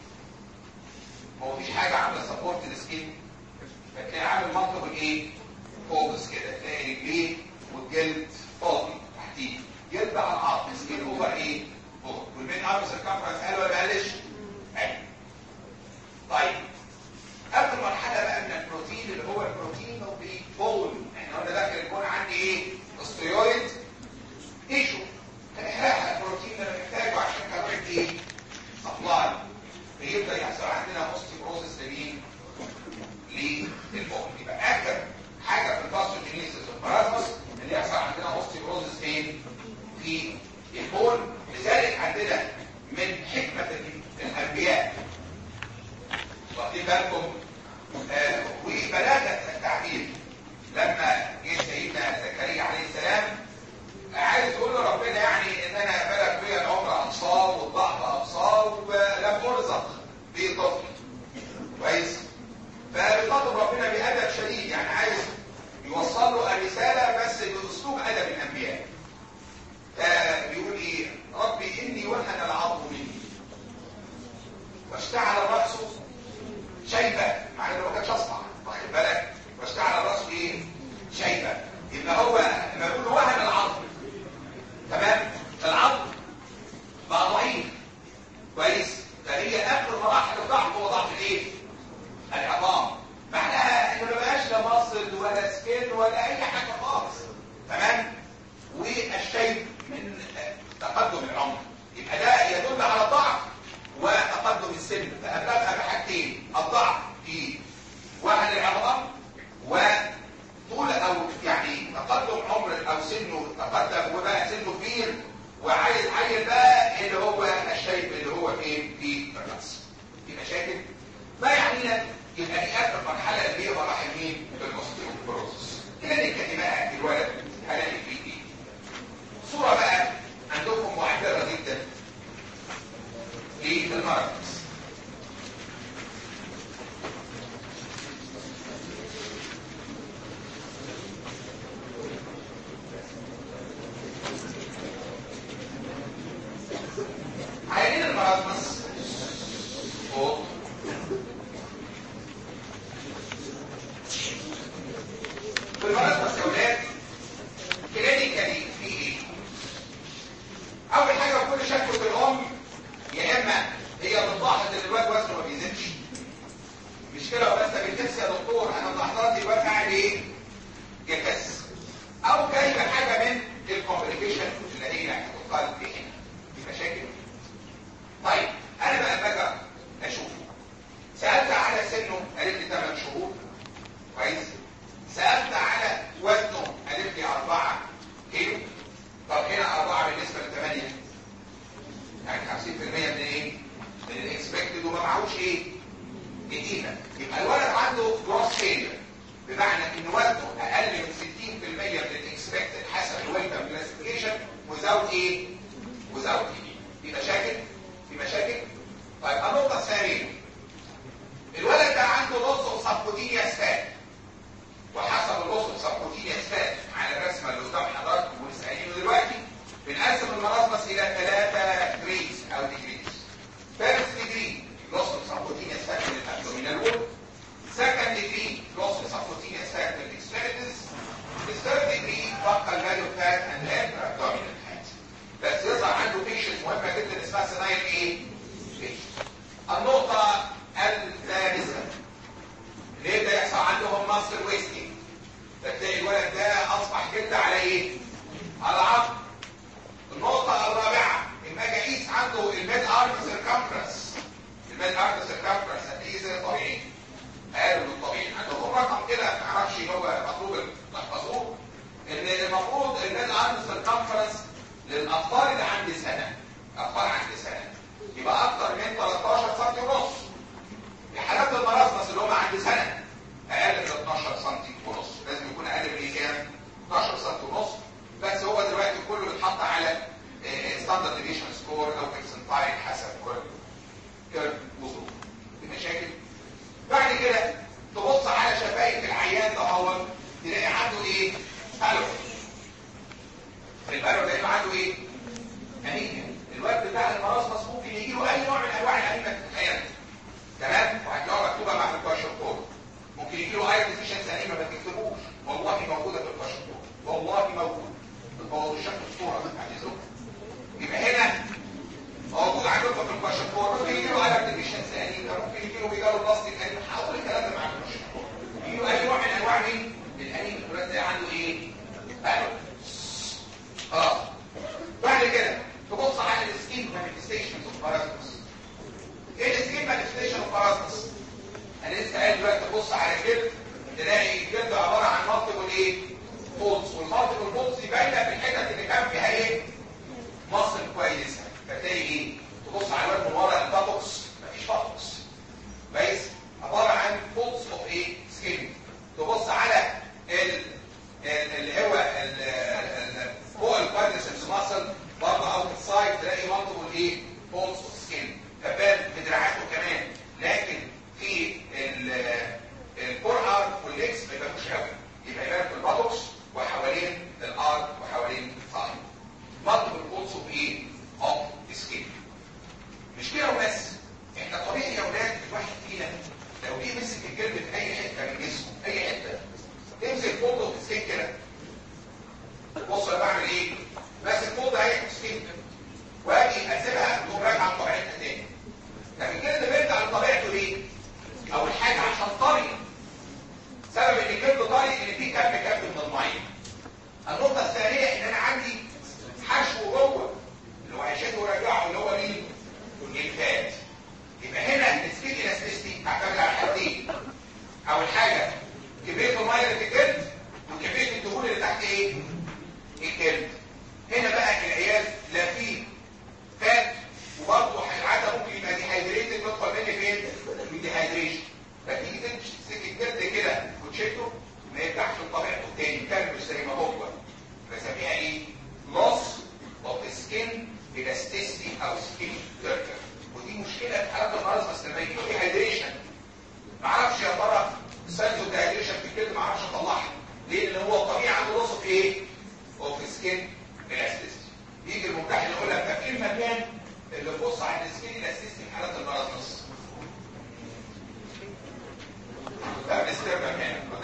B: هو مفيش حاجة عاملة سبورت للسكين فتلاقي عامل منطق الايه فوكس كده تلاقي رجليه والجلد فاضي تحتيه جلد على العظم سكين اوفر ايه فوق والمين ارم سيركمفرنس قال ولا قالش ايوه طيب قبل المرحله بقى من البروتين اللي هو البروتين اوف ذا بون احنا قلنا داخل البون عندي ايه استيرويد تيشو احرقها البروتين اللي انا محتاجه عشان كمان ايه سبلاي فيبدا يحصل عندنا اوستيبروزس لمين للبون يبقى اخر حاجه في الباثوجينيسيس والبرازموس اللي يحصل عندنا اوستيبروزس فين في البون لذلك عندنا من حكمة الأنبياء واخدين بالكم آه وبلاغة التعبير لما جه سيدنا زكريا عليه السلام عايز يقول له ربنا يعني ان انا بلغ بيا العمر انصار والضعف ابصار ولم ارزق بطفل كويس فبيخاطب ربنا بادب شديد يعني عايز يوصل له الرساله بس باسلوب ادب الانبياء فبيقول ايه ربي اني وهن العظم مني واشتعل الراس شيبه مع هنبدا بيه مراحل مين الاوستيوبروسس كلينيكالي بقى الولد هلاقي فيه ايه صوره بقى عندكم معبره جدا للمرض عيانين المرضمس فوق في المرضمس يا ولاد كلينيكالي في ايه؟ اول حاجه كل شكوى الام يا اما هي بتلاحظ ان الواد وزنه ما بيزيدش مش كده وبس بتحس يا دكتور انا ملاحظات الواد قاعد ايه؟ يكس او جايبه حاجه من الكومبليكيشن اللي هي هتقال في هنا في مشاكل طيب انا بقى باجي اشوفه سالت على سنه قالت لي 8 شهور كويس سالت على وزنه قالت لي 4 كيلو طب هنا 4 بالنسبه ل 8 يعني 50% من ايه؟ من الاكسبكتد وما معهوش ايه؟ جديده يبقى الولد عنده جروس فيلر بمعنى ان وزنه اقل من 60% من الاكسبكتد حسب الويلتم كلاسيفيكيشن وزاوت ايه؟ وزاوت ايه؟ في مشاكل؟ في مشاكل؟ طيب النقطه الثانيه الولد ده عنده لص سبكوتينيوس فات وحسب اللص سبكوتينيوس فات على الرسمه اللي قدام حضراتكم ولسه دلوقتي بنقسم المراسمس الى ثلاثه جريدز او ديجريز فيرست ديجري لص سبكوتينيوس فات من الابدومينال وول second degree loss of subcutaneous fat in the extremities. The third degree buccal value fat and intra-abdominal fat. بس يظهر عنده بيشنت مهمة جدا اسمها سنايل ايه؟ النقطة الثالثة اللي يبدأ يحصل عندهم ماسل ويستنج فتلاقي الولد ده أصبح جلد على ايه؟ على عظم. النقطة الرابعة إما أجي أقيس عنده الميد ارم سيركمفرنس الميد ارم سيركمفرنس هتلاقيه زي طبيعي قالوا للطبيعي عندهم رقم كده ما اعرفش هو مطلوب تحفظوه ان المفروض ان الارم سيركمفرنس للاطفال اللي عند سنه اطفال عند سنه يبقى اكتر من 13 سم ونص في حالات المراسمس اللي هم عند سنه اقل من 12 سم ونص لازم يكون اقل من كام 12 سم ونص بس هو دلوقتي كله بيتحط على ستاندرد ديفيشن سكور او بيرسنتايل حسب كل كيرف وظروف في مشاكل بعد كده تبص على شفايف العيان ده هو تلاقي عنده ايه؟ بالو البالو ده عنده ايه؟ انيميا الواد بتاع المراسمس ممكن يجي له اي نوع من انواع الانيميا تتخيل تمام؟ وهتلاقوها مكتوبه مع الكواشن كود ممكن يجي له اي ديفيشنس انيميا ما تكتبوش والله موجوده في الكواشن كود والله موجود البوظ الشكل الصوره هتزوج يبقى هنا موجود عندكم في الباشاكور ممكن يجي له قلب ديفيشنس انيميا ممكن يجي له بيجاله بلاستيك انيميا حاول الكلام ده مع الباشاكور يجي له اي نوع من انواع مين؟ الانيميا الولاد ده عنده ايه؟ بالو خلاص بعد كده تبص على السكين مانيفستيشنز اوف بارازمس ايه السكين مانيفستيشن اوف بارازمس؟ انا لسه قايل دلوقتي تبص على الجلد تلاقي الجلد عباره عن مالتيبل ايه؟ فولز والمالتيبل فولز دي باينه في الحتت اللي كان فيها ايه؟ مصل كويسه فتلاقي ايه؟ تبص على الواد من ورا الباتوكس مفيش باتوكس كويس؟ عباره عن فولز اوف ايه؟ سكين تبص على ال اللي هو فوق الكوادريسبس ماسل برضه اوت سايد تلاقي مالتيبل ايه؟ فولز اوف سكين فبان بدراعاته كمان لكن في الكور ارم والليكس ما يبانوش قوي يبقى يبان في الباتوكس وحوالين الارم وحوالين السايد مالتيبل فولز اوف ايه؟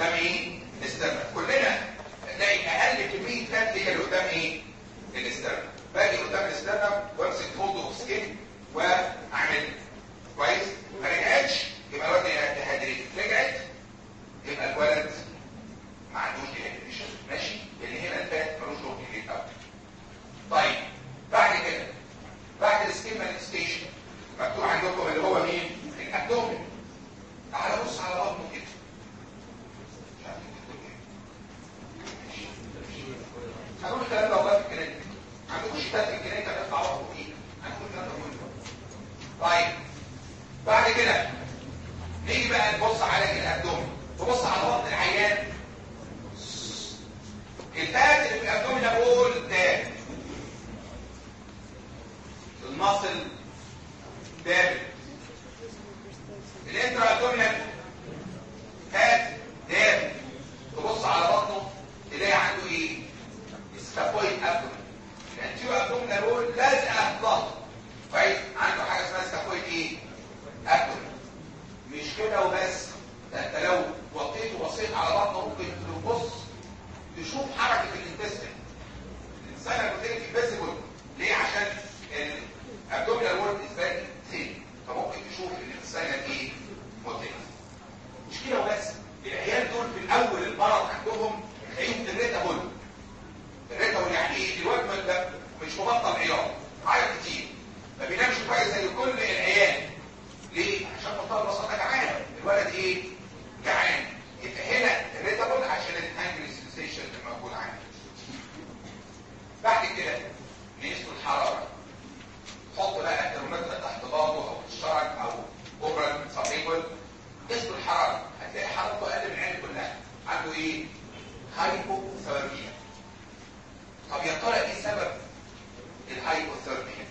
B: قدام ايه الاسترنم كلنا نلاقي اقل كميه فات هي اللي قدام ايه الاسترنم باجي قدام الاسترنم وامسك فولد اوف سكين واعمل كويس ما رجعتش يبقى الولد ديهايدريت رجعت يبقى الولد ما عندوش ديهايدريشن ماشي لان هنا الفات ملوش دور كبير قوي طيب بعد كده بعد السكين مانيفستيشن مكتوب عندكم اللي هو مين الابدومين تعال بص على بطنه كده مش عارف تكتب ايه هنقول الكلام ده والله في الكلينيك عندكم شتات في الكلينيك هتطلع بطنه ايه هنقول الكلام ده كله طيب بعد كده نيجي بقى نبص على الابدومين نبص على بطن العيان الفات اللي في الابدومين ده بقول ده المصل دابل الانترا ابدومينال فات دابل تبص على بطنه تلاقي عنده ايه سكابويد ابدومين الانتيرو ابدومينال رول لازقه في بطنه كويس عنده حاجه اسمها سكابويد ايه ابدومين مش كده وبس ده انت لو وطيت وبصيت على بطنه ممكن تبص تشوف حركه الانتستين الانسان الروتيني فيزيبل ليه عشان الابدومينال وول از فيري ثين فممكن تشوف ان الانسان ايه موتيك مش كده وبس العيال دول في الاول المرض عندهم تلاقيهم الريتابول الريتابول يعني ايه الواد ده مش مبطل عياط عيط كتير ما بينامش كويس زي كل العيال ليه عشان منطقه البساطه جعان الولد ايه جعان يبقى هنا الريتابول عشان الهانجري سنسيشن اللي موجود عنده بعد كده نقيس الحراره حط بقى الترمومتر تحت ضغطه او الشرج او اوبرا صابيبل قيس الحراره هتلاقي حرارته اقل من العين كلها عنده ايه هايبوثيرميا طب يا ترى ايه سبب الهايبوثيرميا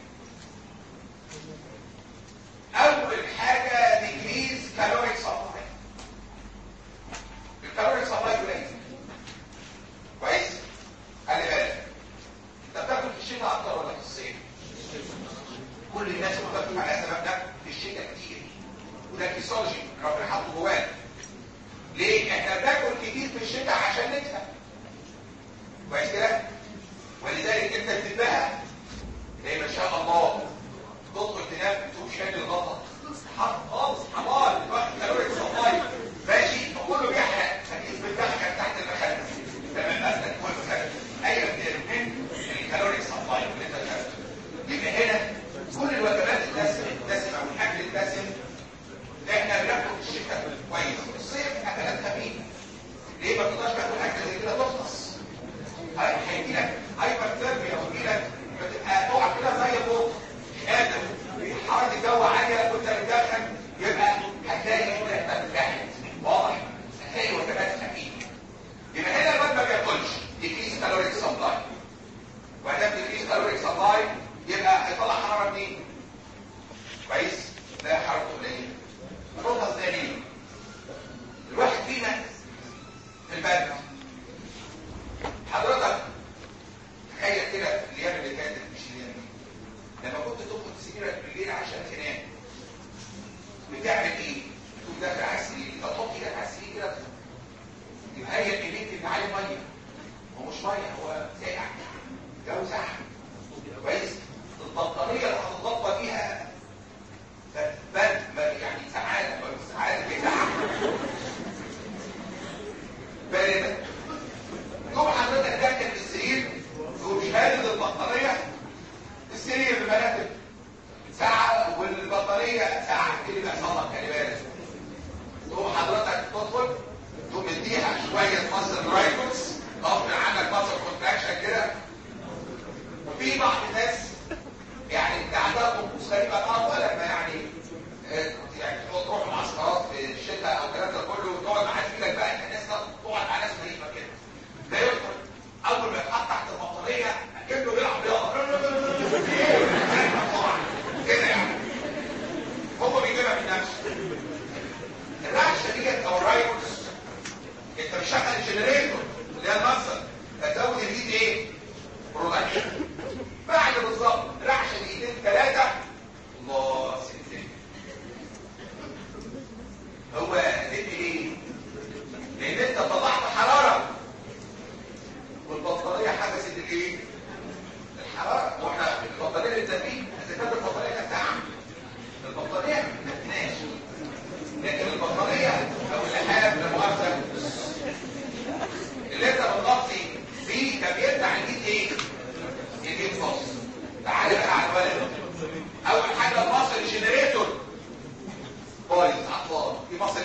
B: اول حاجه ديكريز كالوريك سبلاي الكالوريك سبلاي قليل كويس خلي بالك انت بتاكل في الشتاء اكتر ولا في الصيف كل الناس مختلفين على سبب ده في الشتاء كتير وده فيسيولوجي ربنا حاطه جوانا ليه احنا بناكل كتير في الشتاء عشان ندفى كويس كده ولذلك انت بتتبهى زي ما شاء الله تدخل تنام تقوم شايل الغطا حط خالص حمار الوقت كالوريك سبلاي ماشي فكله بيحرق فتقيس بالدخل تحت المخده تمام مثلا كله كده ايوه من الكالوريك سبلاي اللي انت بتاخده يبقى هنا كل الوجبات الدسمه الدسمه والاكل الدسم احنا بناكل في الشتاء كويس الصيف اكلات خفيفه ليه ما تقدرش تاكل اكل زي كده تخلص هيجي لك هايبر ثيرميا ويجي لك بتبقى تقع كده زي البوط مش قادر حراره الجو عاليه وانت بتدخن يبقى هتلاقي انت بتتحت واضح هتلاقي وجبات خفيفه يبقى هنا الواد ما بياكلش ديكريس كالوريك سبلاي وعندما ديكريس كالوريك سبلاي يبقى هيطلع حراره منين كويس لا حرارته قليله النقطه الثانيه الواحد فينا في البرد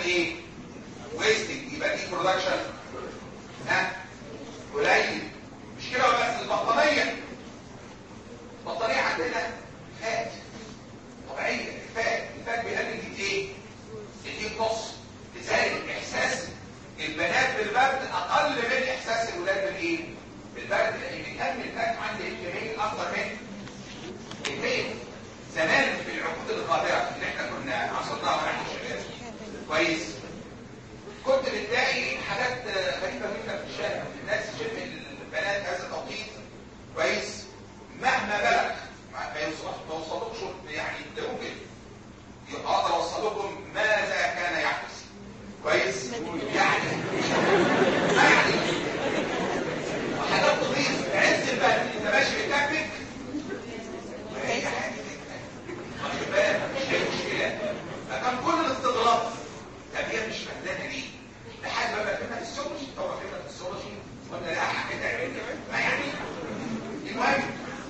B: ايه ويستنج يبقى دي برودكشن ها قليل مش كده بس البطانيه البطانيه عندنا فات طبيعيه الفات الفات بيقلل دي ايه يديك نص لذلك احساس البنات بالبرد اقل من احساس الولاد بالايه بالبرد لان كم الفات عند الجميل اكتر من الميل زمان في العقود القاهره اللي احنا كنا عصرناها واحنا شباب كويس كنت بتلاقي حاجات غريبه جدا في الشارع الناس شبه البنات هذا التوقيت كويس مهما بلغ ما يوصلش ما وصلوش يعني ممكن اقدر اوصل لكم ماذا كان يحدث كويس يعني يعني وحاجات تضيف عز البلد انت ماشي بتكبك وهي حاجه واخد بالك مفيش اي مشكله فكان كل الاستغراق طب هي مش فهمانه ليه؟ لحد ما بقى في السولوجي طبعا في السولوجي قلنا لا حاجه تعمل ما يعني المهم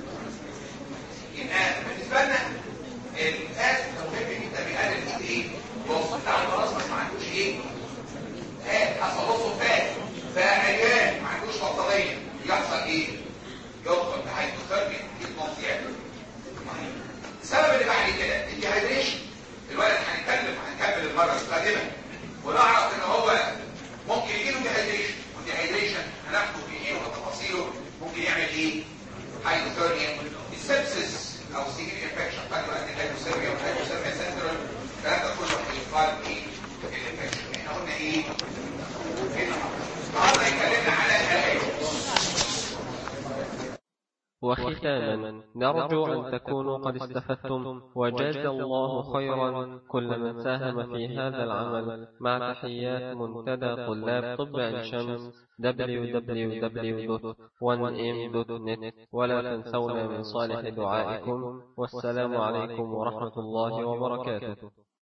B: يبقى بالنسبه لنا الفات مهم جدا بيقلل الايد ايه؟ الوسط بتاع الراس ما عندوش ايه؟ فات حصل له فات فعيان ما عندوش بطاريه يحصل ايه؟ يدخل بحيث خارج يضمن زياده السبب اللي بعد كده الديهايدريشن الولد هنتكلم هنكمل المره القادمه ونعرف ان هو ممكن يجي له ديهايدريشن والديهايدريشن هناخده في ايه وتفاصيله ممكن يعمل ايه؟ هايدروثيرميا السبسس او سيفير انفكشن قد يؤدي الهايدروثيرميا والهايدروثيرميا سنترال الكلام ده كله هيقال ايه؟ الانفكشن احنا قلنا ايه؟ النهارده اتكلمنا على الهايدروثيرميا
A: وختاما نرجو أن تكونوا قد استفدتم وجاز الله خيرا كل من ساهم في هذا العمل مع تحيات منتدى طلاب طب عين شمس www.1m.net ولا تنسونا من صالح دعائكم والسلام عليكم ورحمة الله وبركاته